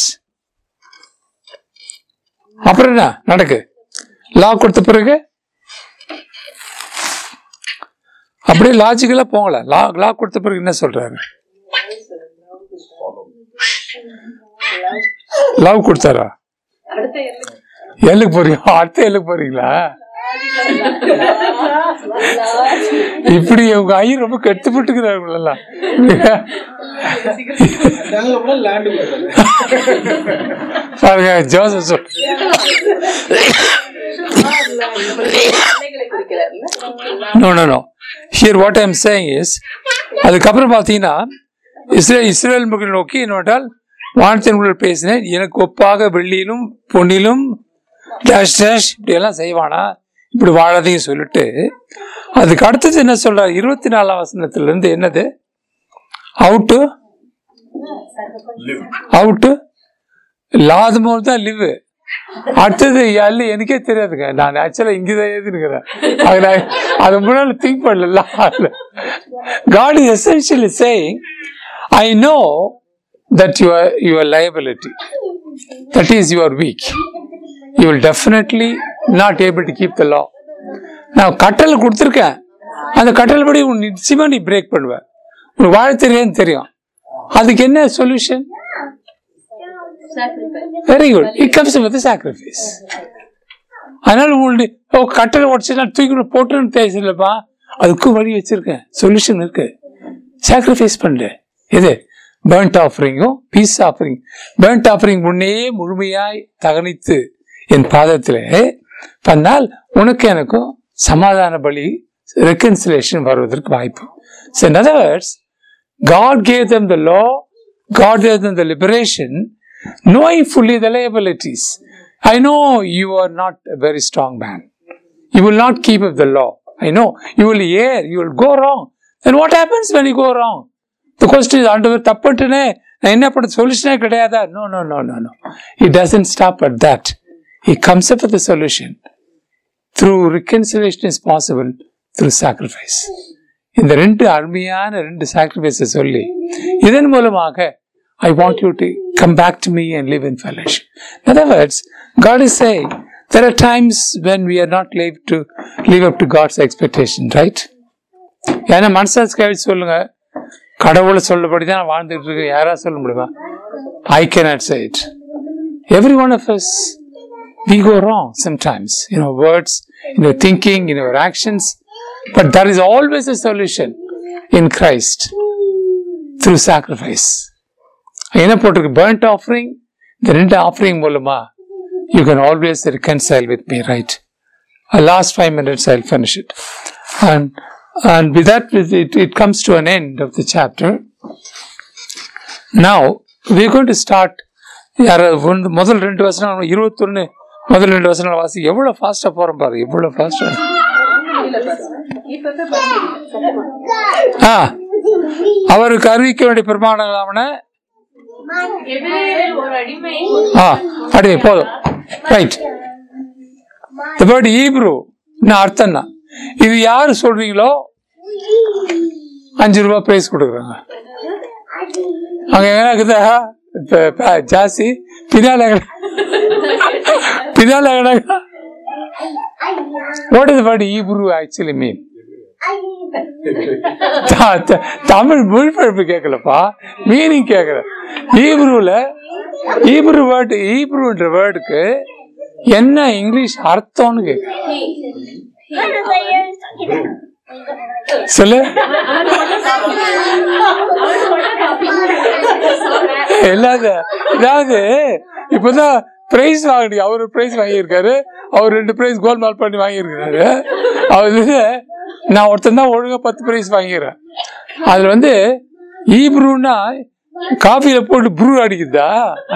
அப்புறம் என்ன நடக்கு லா கொடுத்த பிறகு அப்படியே லாஜிக்கலா போங்கள லா லா கொடுத்த பிறகு என்ன சொல்றாரு லவ் கொடுத்தாரா அடுத்த எல்லை எல்லுக்கு போறீங்க அடுத்த எல்லுக்கு போறீங்களா இப்படி உங்க ஐயர் ரொம்ப கெட்டு போட்டுக்கிறாங்களா அதுக்கப்புறம் லேண்டு கொடுத்தாரு பாருங்க ஜோசப் சொல் பிள்ளைகளை குறிக்கிறார்ல no no no here what I'm saying is அதுக்கப்புறம் பார்த்தீங்கன்னா இஸ்ரேல் இஸ்ரேல் மக்கள் நோக்கி என்னவென்றால் வானத்தின் பேசினேன் எனக்கு ஒப்பாக வெள்ளியிலும் பொன்னிலும் டேஷ் டேஷ் இப்படி எல்லாம் செய்வானா இப்படி வாழாதீங்க சொல்லிட்டு அதுக்கு அடுத்தது என்ன சொல்றாரு இருபத்தி நாலாம் வசனத்துல இருந்து என்னது அவுட்டு அவுட்டு இல்லாத போது தான் லிவ் அடுத்தது அல்ல எனக்கே தெரியாதுங்க நான் ஆக்சுவலா இங்கதான் எழுதிருக்கிறேன் அது நான் அது முன்னாடி திங்க் பண்ணல God is essentially saying I know that your your liability that is you are weak you will definitely not able to keep the law நான் கட்டளை கொடுத்துருக்கேன் அந்த கட்டளைப்படி உன் நிச்சயமா நீ பிரேக் பண்ணுவ உனக்கு வாழ தெரியாதுன்னு தெரியும் அதுக்கு என்ன solution very good it comes with sacrifice அதனால உங்களுக்கு ஓ கட்டளை உடச்சு நான் தூக்கி போட்டுன்னு பேசலப்பா அதுக்கும் வழி வச்சிருக்கேன் சொல்யூஷன் இருக்கு சாக்ரிஃபைஸ் பண்ணல எது பேர்ன்ட் ஆஃபரிங்கும் பீஸ் ஆஃபரிங் பேர்ன்ட் ஆஃபரிங் முன்னே முழுமையாய் தகனித்து என் பாதத்திலே பண்ணால் உனக்கு எனக்கும் சமாதான பலி ரெக்கன்சிலேஷன் வருவதற்கு வாய்ப்பு So in other words, God gave them the law, God gave them the liberation, knowing fully the liabilities. I know you are not a very strong man. You will not keep up the law. I know. You will err, you will go wrong. Then what happens when you go wrong? The question is, ஆண்டவர் தப்புட்டுனே நான் என்ன பண்ண சொல்யூஷனே கிடையாதா no no no no no it doesn't stop at that He comes up with a solution. Through reconciliation is possible through sacrifice. இந்த ரெண்டு அருமையான ரெண்டு சாக்ரிஃபைஸை சொல்லி இதன் மூலமாக I want you to come back to me and live in fellowship In other words, God is saying there are times when we are not able to live up to God's expectation, right? ஏன்னா மனசாட்சி கழிச்சு சொல்லுங்க கடவுளை சொல்லபடி தான் வாழ்ந்துட்டு இருக்கு யாரா சொல்ல முடியுமா I cannot say it every one of us we go wrong sometimes in our words, in our thinking, in our actions. But there is always a solution in Christ through sacrifice. என்ன போட்டிருக்கு burnt offering இந்த ரெண்டு offering மூலமா you can always reconcile with me right uh, last five minutes i'll finish it and and with that with it, it comes to an end of the chapter now we're going to start யாராவது ஒன்று முதல் ரெண்டு வசனம் இருபத்தொன்னு முதல் ரெண்டு வசனம் வாசி எவ்வளோ ஃபாஸ்ட்டாக போகிறோம் பாரு எவ்வளோ ஃபாஸ்ட்டாக ஆ அவருக்கு அறிவிக்க வேண்டிய பிரமாணங்கள் அவன எபிரேயரில் ஒரு அடிமை ஆ அடி போதும் ரைட் இந்த வேர்டு ஈப்ரு என்ன அர்த்தம்னா இது யாரு சொல்றீங்களோ அஞ்சு ரூபாய் பிரைஸ் கொடுக்குறாங்க அங்க என்ன இருக்குதா இப்ப ப- ஜாஸ்தி பின்னால எங்கடா- பின்னால எங்கடா? what is the word Hebrew actually mean த- த- தமிழ் மொழிபெயர்ப்பு கேட்கலப்பா மீனிங் கேட்கல ஈப்ரூல ஈப்ரு வேர்டு ஈப்ருன்ற வேர்டுக்கு என்ன இங்கிலீஷ் அர்த்தம்னு கேட்க சொல்லு இல்லாத அதாவது இப்பதான் பிரைஸ் வாங்கி அவர் பிரைஸ் வாங்கியிருக்காரு அவர் ரெண்டு பிரைஸ் கோல்மால் பண்ணி வாங்கியிருக்காரு அவர் வந்து நான் ஒருத்தன் தான் ஒழுங்கா பத்து பிரைஸ் வாங்கிக்கிறேன் அதுல வந்து ஈப்ரூனா காஃபியில போட்டு ப்ரூ அடிக்குதா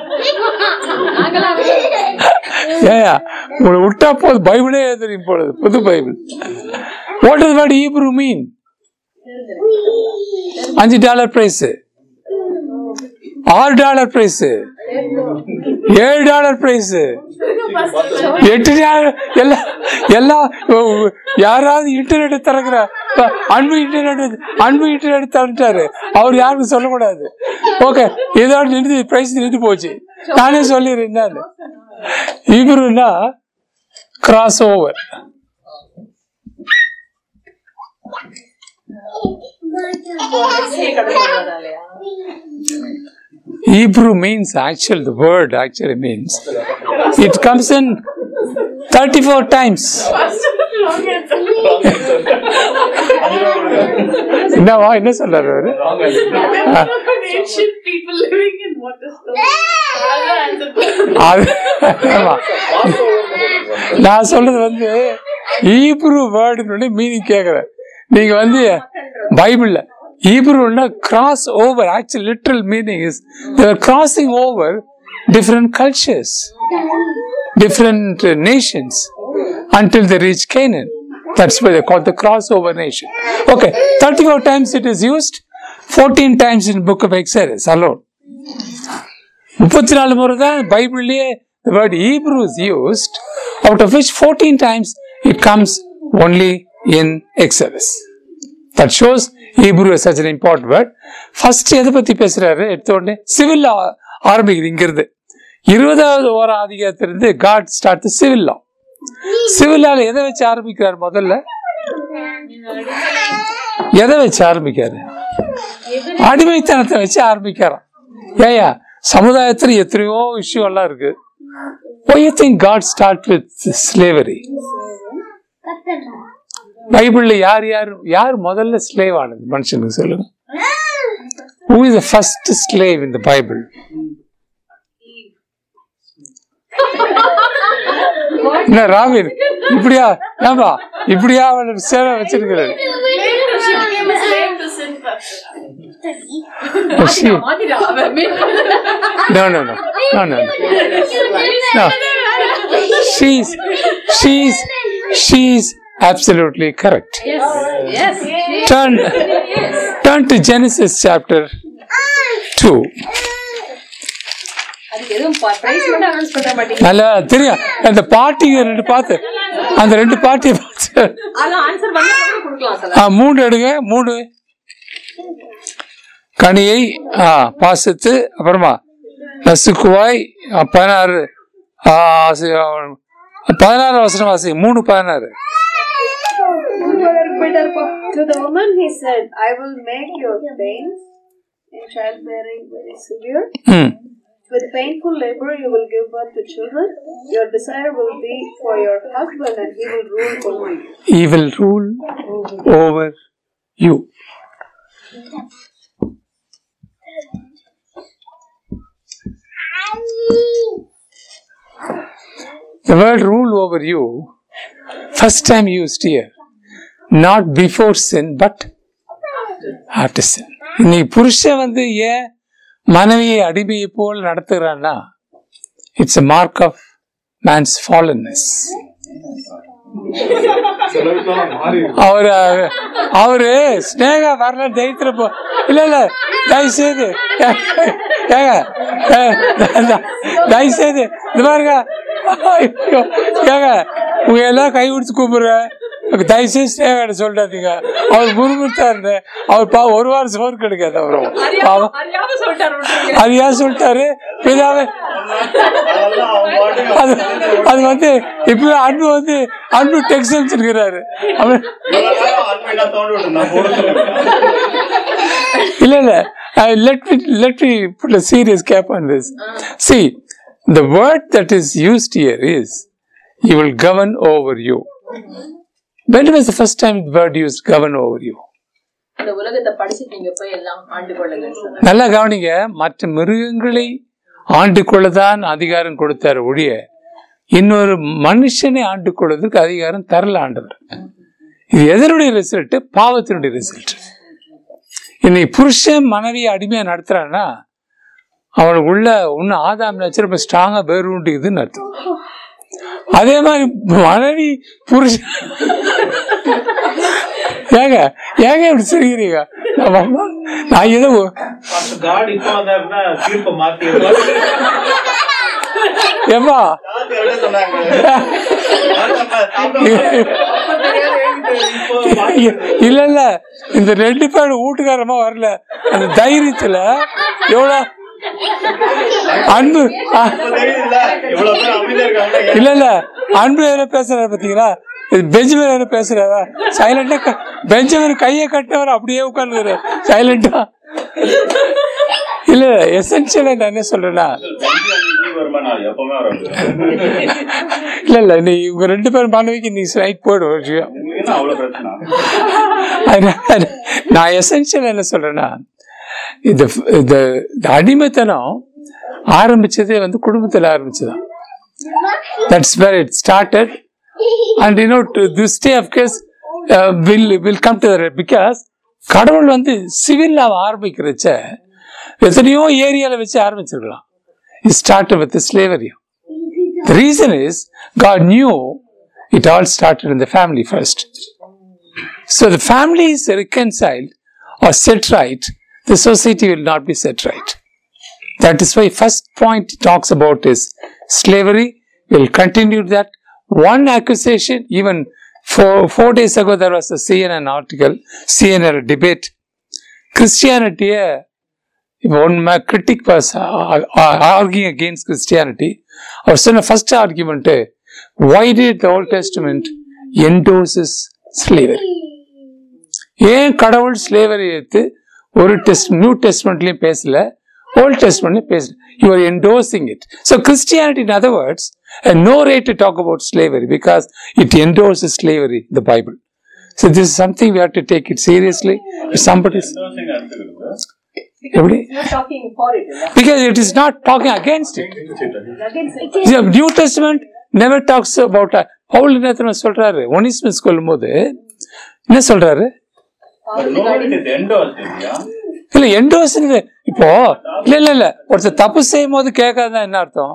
ஏயா உங்களை விட்டா போதும் பைபிளே தெரியும் போடுது புது Bible what is what Hebrew mean அஞ்சு டாலர் பிரைஸ் ஆறு டாலர் பிரைஸ் ஏழு டாலர் பிரைஸ் எட்டு டாலர் எல்லாம் எல்லாம் யாராவது இன்டர்நெட் திறக்கிற அன்பு இன்டர்நெட் அன்பு இன்டர்நெட் திறந்துட்டாரு அவர் யாருக்கும் சொல்லக்கூடாது ஓகே இதோட நின்று பிரைஸ் நின்று போச்சு நானே சொல்லிடுறேன் என்னன்னு இவருன்னா கிராஸ் ஓவர் கடவுளாலயா Hebrew means actual, the word actually means. It comes in 34 times. என்னவா என்ன சொல்றாரு அவரு ancient people living in water stones. அது ஆமா. நான் சொல்றது வந்து ஈப்ரு வேர்டுன்னு மீனிங் கேக்குறேன் நீங்க வந்து பைபிள்ல ஈப்ருன்னா cross over actual literal meaning is there crossing over different cultures different uh, nations until they reach Canaan. That's why they call the crossover nation. Okay, 34 times it is used, 14 times in book of Exodus alone. முப்பத்தி நாலு முறை தான் பைபிள்லயே the word Hebrew is used, out of which 14 times it comes only in Exodus. That shows Hebrew is such an important word. First எதை பத்தி பேசுறாரு எடுத்த உடனே civil ஆரம்பிக்குது இங்கிருந்து இருபதாவது ஓராம் அதிகாரத்திலிருந்து God start civil law civil லால எதை வச்சு ஆரம்பிக்கிறார் முதல்ல எதை வச்சு ஆரம்பிக்காரு அடிமைத்தனத்தை வச்சு ஆரம்பிக்கிறான் ஏயா சமுதாயத்துல எத்தனையோ இஷ்யூ எல்லாம் இருக்கு Why you think God start with slavery? பைபிள்ல யார் யார் யார் முதல்ல ஸ்லேவ் ஆனது மனுஷனுக்கு சொல்லுங்க Who is the first slave in the Bible? என்ன ராபின் இப்படியா ஏம்பா இப்படியா அவனை சேவை வச்சிருக்கிறாரு She became a slave to sin first. She, மாத்திடா அவன் மீன் no, no, no, no, no, no. She's, she's, she's absolutely correct. yes yes Turn, turn to Genesis chapter 2. அதுக்கு எதுவும் பிரைஸ் மட்டும் அனௌன்ஸ் பண்ண மாட்டீங்க நல்லா தெரியும் அந்த பாட்டிங்க ரெண்டு பார்த்து அந்த ரெண்டு பாட்டியை பார்த்து ஆனா ஆன்சர் பண்ணா கூட கொடுக்கலாம் சார் ஆ, மூணு எடுங்க மூணு கனியை ஆ, பாசத்து அப்புறமா நசுக்குவாய் ஆ, பதினாறு ஆ, சி- ஆ, பதினாறு வசனம் வாசி மூணு பதினாறு To the woman he said, I will make your pains in childbearing very severe. ம் With painful labor you will give birth to children. Your desire will be for your husband and he will rule over you. he will rule over you. The word rule over you, first time used here, not before sin, but after sin. இன்னைக்கு புருஷன் வந்து ஏன் மனைவியை அடிமையை போல் நடத்துகிறான்னா it's a mark of man's fallenness அவரு அவரு ஸ்னேகா வரல தைத்திர போ இல்ல இல்ல தயவு செய்து ஏங்க தயவு செய்து இந்த பாருங்க ஐயோ, ஏங்க உங்க எல்லாம் கை பிடிச்சு கூப்பிடுறேன் தயவு செய்து ஸ்னேகாட்ட சொல்லிட்டாதீங்க அவர் முருமுத்தாரு அவர் பா ஒரு வாரம் சோறு கிடைக்காது அவரும் பாவம் அறியாம சொல்லிட்டாரு விட்டுருங்க. அது ஏன் சொல்லிட்டாரு பிதாவே அது அது வந்து இப்ப அன்பு வந்து அன்பு டெக்ஸ்ட் வச்சிருக்கிறாரு அவன் இல்ல இல்ல let me let me put a serious cap on this see the word that is used here is he will govern over you when was the first time the word used govern over you இந்த உலகத்தை படிச்சுட்டு நீங்க போய் எல்லாம் ஆண்டு கொள்ளுங்கன்னு சொன்னாரு நல்லா கவனிங்க மற்ற மிருகங்களை ஆண்டுக்குள்ளதான் அதிகாரம் கொடுத்தார் ஒழிய இன்னொரு மனுஷனை ஆண்டு கொள்வதற்கு அதிகாரம் தரல ஆண்டவர் இது எதனுடைய ரிசல்ட் பாவத்தினுடைய ரிசல்ட் இன்னைக்கு புருஷன் மனைவியை அடிமையா நடத்துறான்னா அவனுக்கு உள்ள இன்னும் ஆதாம் நேச்சர் இப்ப ஸ்ட்ராங்கா பேர் உண்டுக்குதுன்னு அர்த்தம் அதே மாதிரி மனைவி புருஷன் ஏங்க ஏங்க இப்படி சிரிக்கிறீங்க நம்ம அம்மா, நான் ஏதோ Pastor God இப்போ வந்தாருன்னா தீர்ப்பை மாத்தி ஏப்பா இல்ல இல்ல இந்த ரெண்டு பேரும் வீட்டுக்காரமா வரல அந்த தைரியத்துல எவ்வளவு அன்பு ஆ, இவ்வளவு பேர் அமைதியா இருக்காங்க இல்ல இல்ல அன்பு என்ன பேசுறாரு பாத்தீங்களா இது பெஞ்சமின் என்ன பேசுறாரா சைலண்டா பெஞ்சமின் கையை கட்டினவர் அப்படியே உட்கார்ந்து சைலண்டா இல்ல எசென்சியலா நான் என்ன சொல்றேன்னா வருமா நான் எப்பவுமே வராது இல்ல இல்ல நீ இவங்க ரெண்டு பேரும் மனைவிக்கு நீ நைட் போயிடும் ஒரு விஷயம் உங்களுக்கு என்ன அவ்வளவு பிரச்சனை அதனால நான் எசென்சியல் என்ன சொல்றேன்னா இந்த இந்த இந்த அடிமைத்தனம் ஆரம்பிச்சதே வந்து குடும்பத்தில் ஆரம்பிச்சுதான் that's where it started and you know to this day of course will will come to because கடவுள் வந்து சிவில் ஆரம்பிக்கிறச்ச எத்தனையோ ஏரியாவில் வச்சு ஆரம்பிச்சிருக்கலாம் it start with slavery The reason is God knew it all started in the family first. So the family is reconciled or set right, the society will not be set right. That is why first point it talks about is slavery. We'll continue that. One accusation, even four, four days ago there was a CNN article, CNN debate. Christianity, uh, one ma- critic was uh, uh, arguing against Christianity. அவர் சொன்ன first argument why did the Old Testament endorses slavery ஏன் கடவுள் slavery எடுத்து ஒரு test new டெஸ்ட்மெண்ட்லயும் பேசல Old டெஸ்ட்மெண்ட்லயும் பேசல you are endorsing it so Christianity in other words no right to talk about slavery because it endorse slavery the Bible so this something we have to take it seriously somebody சந்தோஷங்க எடுத்துக்கிறது எப்படி You're talking for it, இல்ல? Because it is not talking against it New Testament never talks about Paul என்ன சொல்றாரு ஒனிஸ்மிஸ் சொல்லும் போது என்ன சொல்றாரு எண்டோஸ் இல்லையா இல்ல எண்டோஸ் இப்போ இல்ல இல்ல இல்ல ஒருத்தர் தப்பு செய்யும் போது கேட்காதான் என்ன அர்த்தம்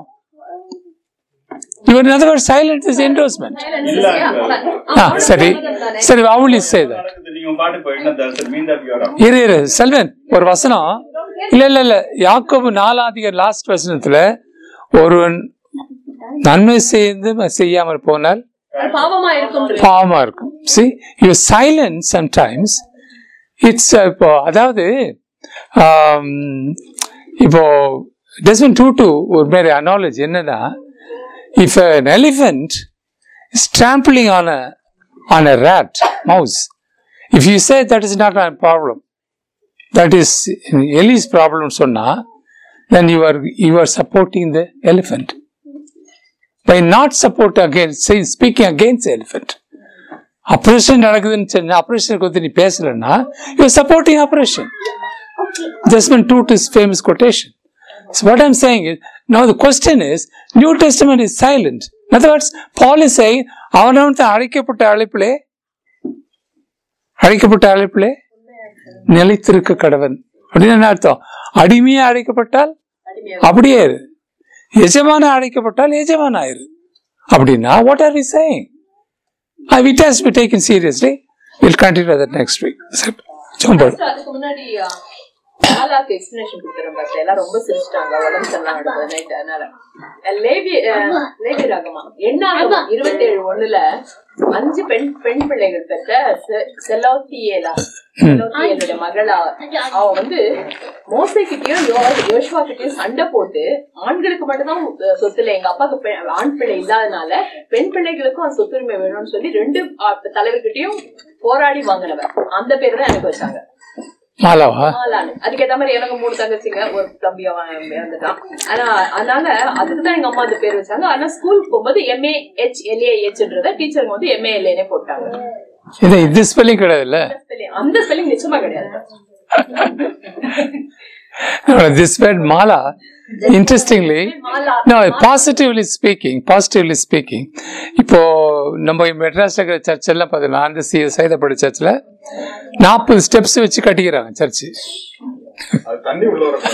இவர் அதர் சைலண்ட் இஸ் என்டோஸ்மெண்ட் இல்ல ஆ சரி சரி அவளி செய்த நடக்குது நீங்க பாட்டு போயிட்டு தட்ஸ் மீன் தட் யூ இரு இரு செல்வன் ஒரு வசனம் இல்ல இல்ல இல்ல யாக்கோபு நாலாதிக லாஸ்ட் வசனத்துல ஒருவன் நன்மை செய்து செய்யாமல் போனால் அது பாவமா இருக்கும் பாவமா இருக்கும் see you silent sometimes it's இப்போ அதாவது ஆம், இப்போ டெஸ்மன் டூ டூ ஒரு மாதிரி அனாலஜி என்னன்னா if an elephant is trampling on a on a rat mouse if you say that is not a problem that is எலிஸ் ப்ராப்ளம் சொன்னா then you are you are supporting the elephant by not support against say, speaking against the elephant operation நடக்குதுன்னு சொன்னா ஆப்ரேஷனுக்கு வந்து நீ பேசலன்னா you supporting operation ஜஸ்மன் two to famous quotation So what I'm saying is, now the question is, New Testament is silent. In other words, Paul is saying, அவனவன் தான் அழைக்கப்பட்ட அழைப்பிலே அழைக்கப்பட்ட அழைப்பிலே நிலைத்திருக்க கடவன் அப்படின்னு என்ன அர்த்தம் அடிமையா அழைக்கப்பட்டால் அப்படியே இரு எஜமான அழைக்கப்பட்டால் எஜமான ஆயிரு அப்படின்னா what are we saying it has be taken seriously will continue that next week ஜோம்பல் First அதுக்கு முன்னாடி ஆலாக்கு எக்ஸ்பிளனேஷன் கொடுத்துறேன் பார்த்து எல்லாம் ரொம்ப சிரிச்சிட்டாங்க உடம்பு சரியில்லாம நடந்தது நைட் அதனால அஹ் லேவி அஹ் லேவி ராகமா என்னாகும் இருபத்தேழு ஒண்ணுல அஞ்சு பெண் பெண் பிள்ளைகள் பெற்ற செ- செலோத்தியேலா செலோத்தியேலுடைய மகளா அவ வந்து மோசைக்கிட்டயும் யோ யோசுவா கிட்டயும் சண்டை போட்டு ஆண்களுக்கு மட்டும்தான் அஹ், சொத்து இல்லை எங்க அப்பாவுக்கு பெ- ஆண் பிள்ளை இல்லாதனால பெண் பிள்ளைகளுக்கும் அந்த சொத்துரிமை வேணும்னு சொல்லி ரெண்டு அஹ், தலைவர்கிட்டயும் போராடி வாங்கினவர் அந்த பேர் தான் எனக்கு வச்சாங்க மாலாவா ஆளானு. அதுக்கேத்த மாதிரி எனக்கு மூணு தங்கச்சிங்க ஒரு தம்பி அவன் இறந்துட்டான் ஆனா அதனால அதுக்கு தான் எங்க அம்மா அந்த பேர் வச்சாங்க ஆனா ஸ்கூலுக்கு போகும்போது எம்ஏ ஹெச் எல்ஏ ஹெச்ன்றத டீச்சருங்க வந்து எம்ஏ எல்ஏனே போட்டாங்க இது இது ஸ்பெல்லிங் கிடையாதுல்ல அந்த spelling- அந்த ஸ்பெல்லிங் நிச்சயமா கிடையாது Now, this word mala, interestingly, no, positively speaking, positively speaking, இப்போ நம்ம மெட்ராஸ்ல இருக்கிற சர்ச் எல்லாம் பார்த்தீங்கன்னா அந்த சி சைதப்பட சர்ச்சில் நாற்பது ஸ்டெப்ஸ் வச்சு கட்டிக்கிறாங்க சர்ச்சு அது தண்ணி உள்ள வர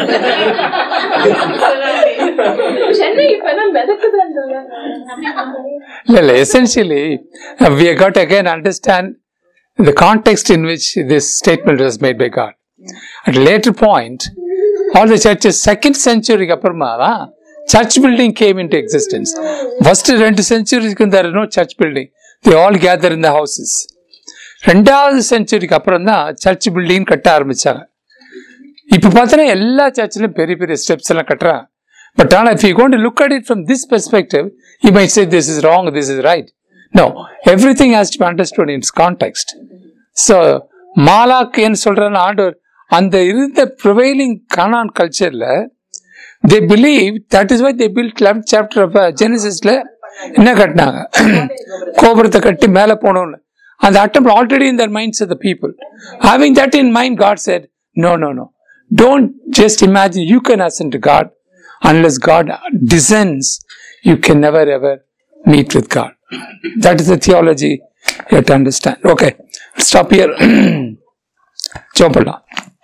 சென்னை இப்ப எல்லாம் மிதக்குதுன்றல இல்லை இல்லை essentially we got again understand the context in which this statement was made by God. At a later point, all the churches, second century அப்புறமா தான் church building came into existence. First ரெண்டு centuries there is no church building. They all gather in the houses. ரெண்டாவது செஞ்சுரிக்கு அப்புறம் தான் search building கட்ட ஆரம்பிச்சாங்க இப்போ பார்த்தோன்னா எல்லா சர்ச்சிலும் பெரிய பெரிய ஸ்டெப்ஸ் எல்லாம் கட்டுறாங்க பட் ஆனால் if you gonna look at it from this perspective you might say this is wrong this is right no every thing has to understood in context so மாலாக்குன்னு சொல்கிறேன்னு ஆண்டவர் அந்த இருந்த ப்ரிவைலிங் கானான் கல்ச்சரில் they believe that is why they build eleventh chapter of ஜெனிசிஸ்ல என்ன கட்டினாங்க கோபுரத்தை கட்டி மேலே போகணும்னு அந்த attempt already in their minds of the people having that in mind God said no no no don't just imagine you can ascend to God unless God designs you can never ever meet with God. That is the theology you have to understand. Okay, stop here. Zoom பண்ணலாம்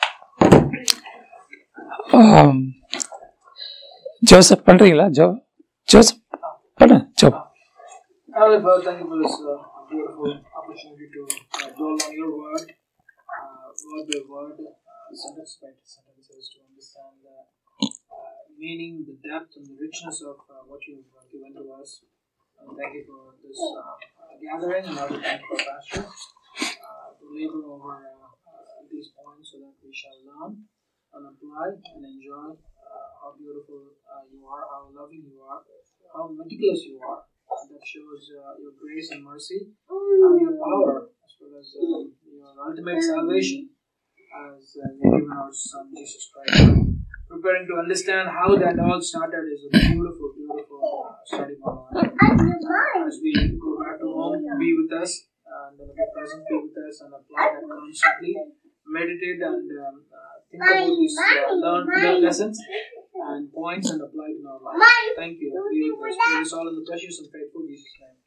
Um, ஜோசப் பண்றீங்களா ஜோ ஜோசப் பண்ண ஜோப் Heavenly Father, thank you for this uh, beautiful opportunity to uh, dwell on your word, uh, word by word, uh, sentence by sentences, to understand the uh, meaning, the depth, and the richness of uh, what you've uh, given to us. And thank you for this uh, uh, gathering, and also thank you for Pastor uh, to labor over uh, uh, these points so that we shall learn and apply and enjoy uh, how beautiful uh, you are, how loving you are, how meticulous you are. That shows uh, your grace and mercy and your power as well as uh, your ultimate salvation as uh, you've given our Son Jesus Christ. Preparing to understand how that all started is a beautiful, beautiful uh, study, my Lord. As we go back to home, be with us and uh, be present, be with us and apply that constantly. Meditate and um, uh, think about these uh, learned learned lessons and points and apply it in our life. Thank you. Be with us. Pray this all in the precious and faithful Jesus' name.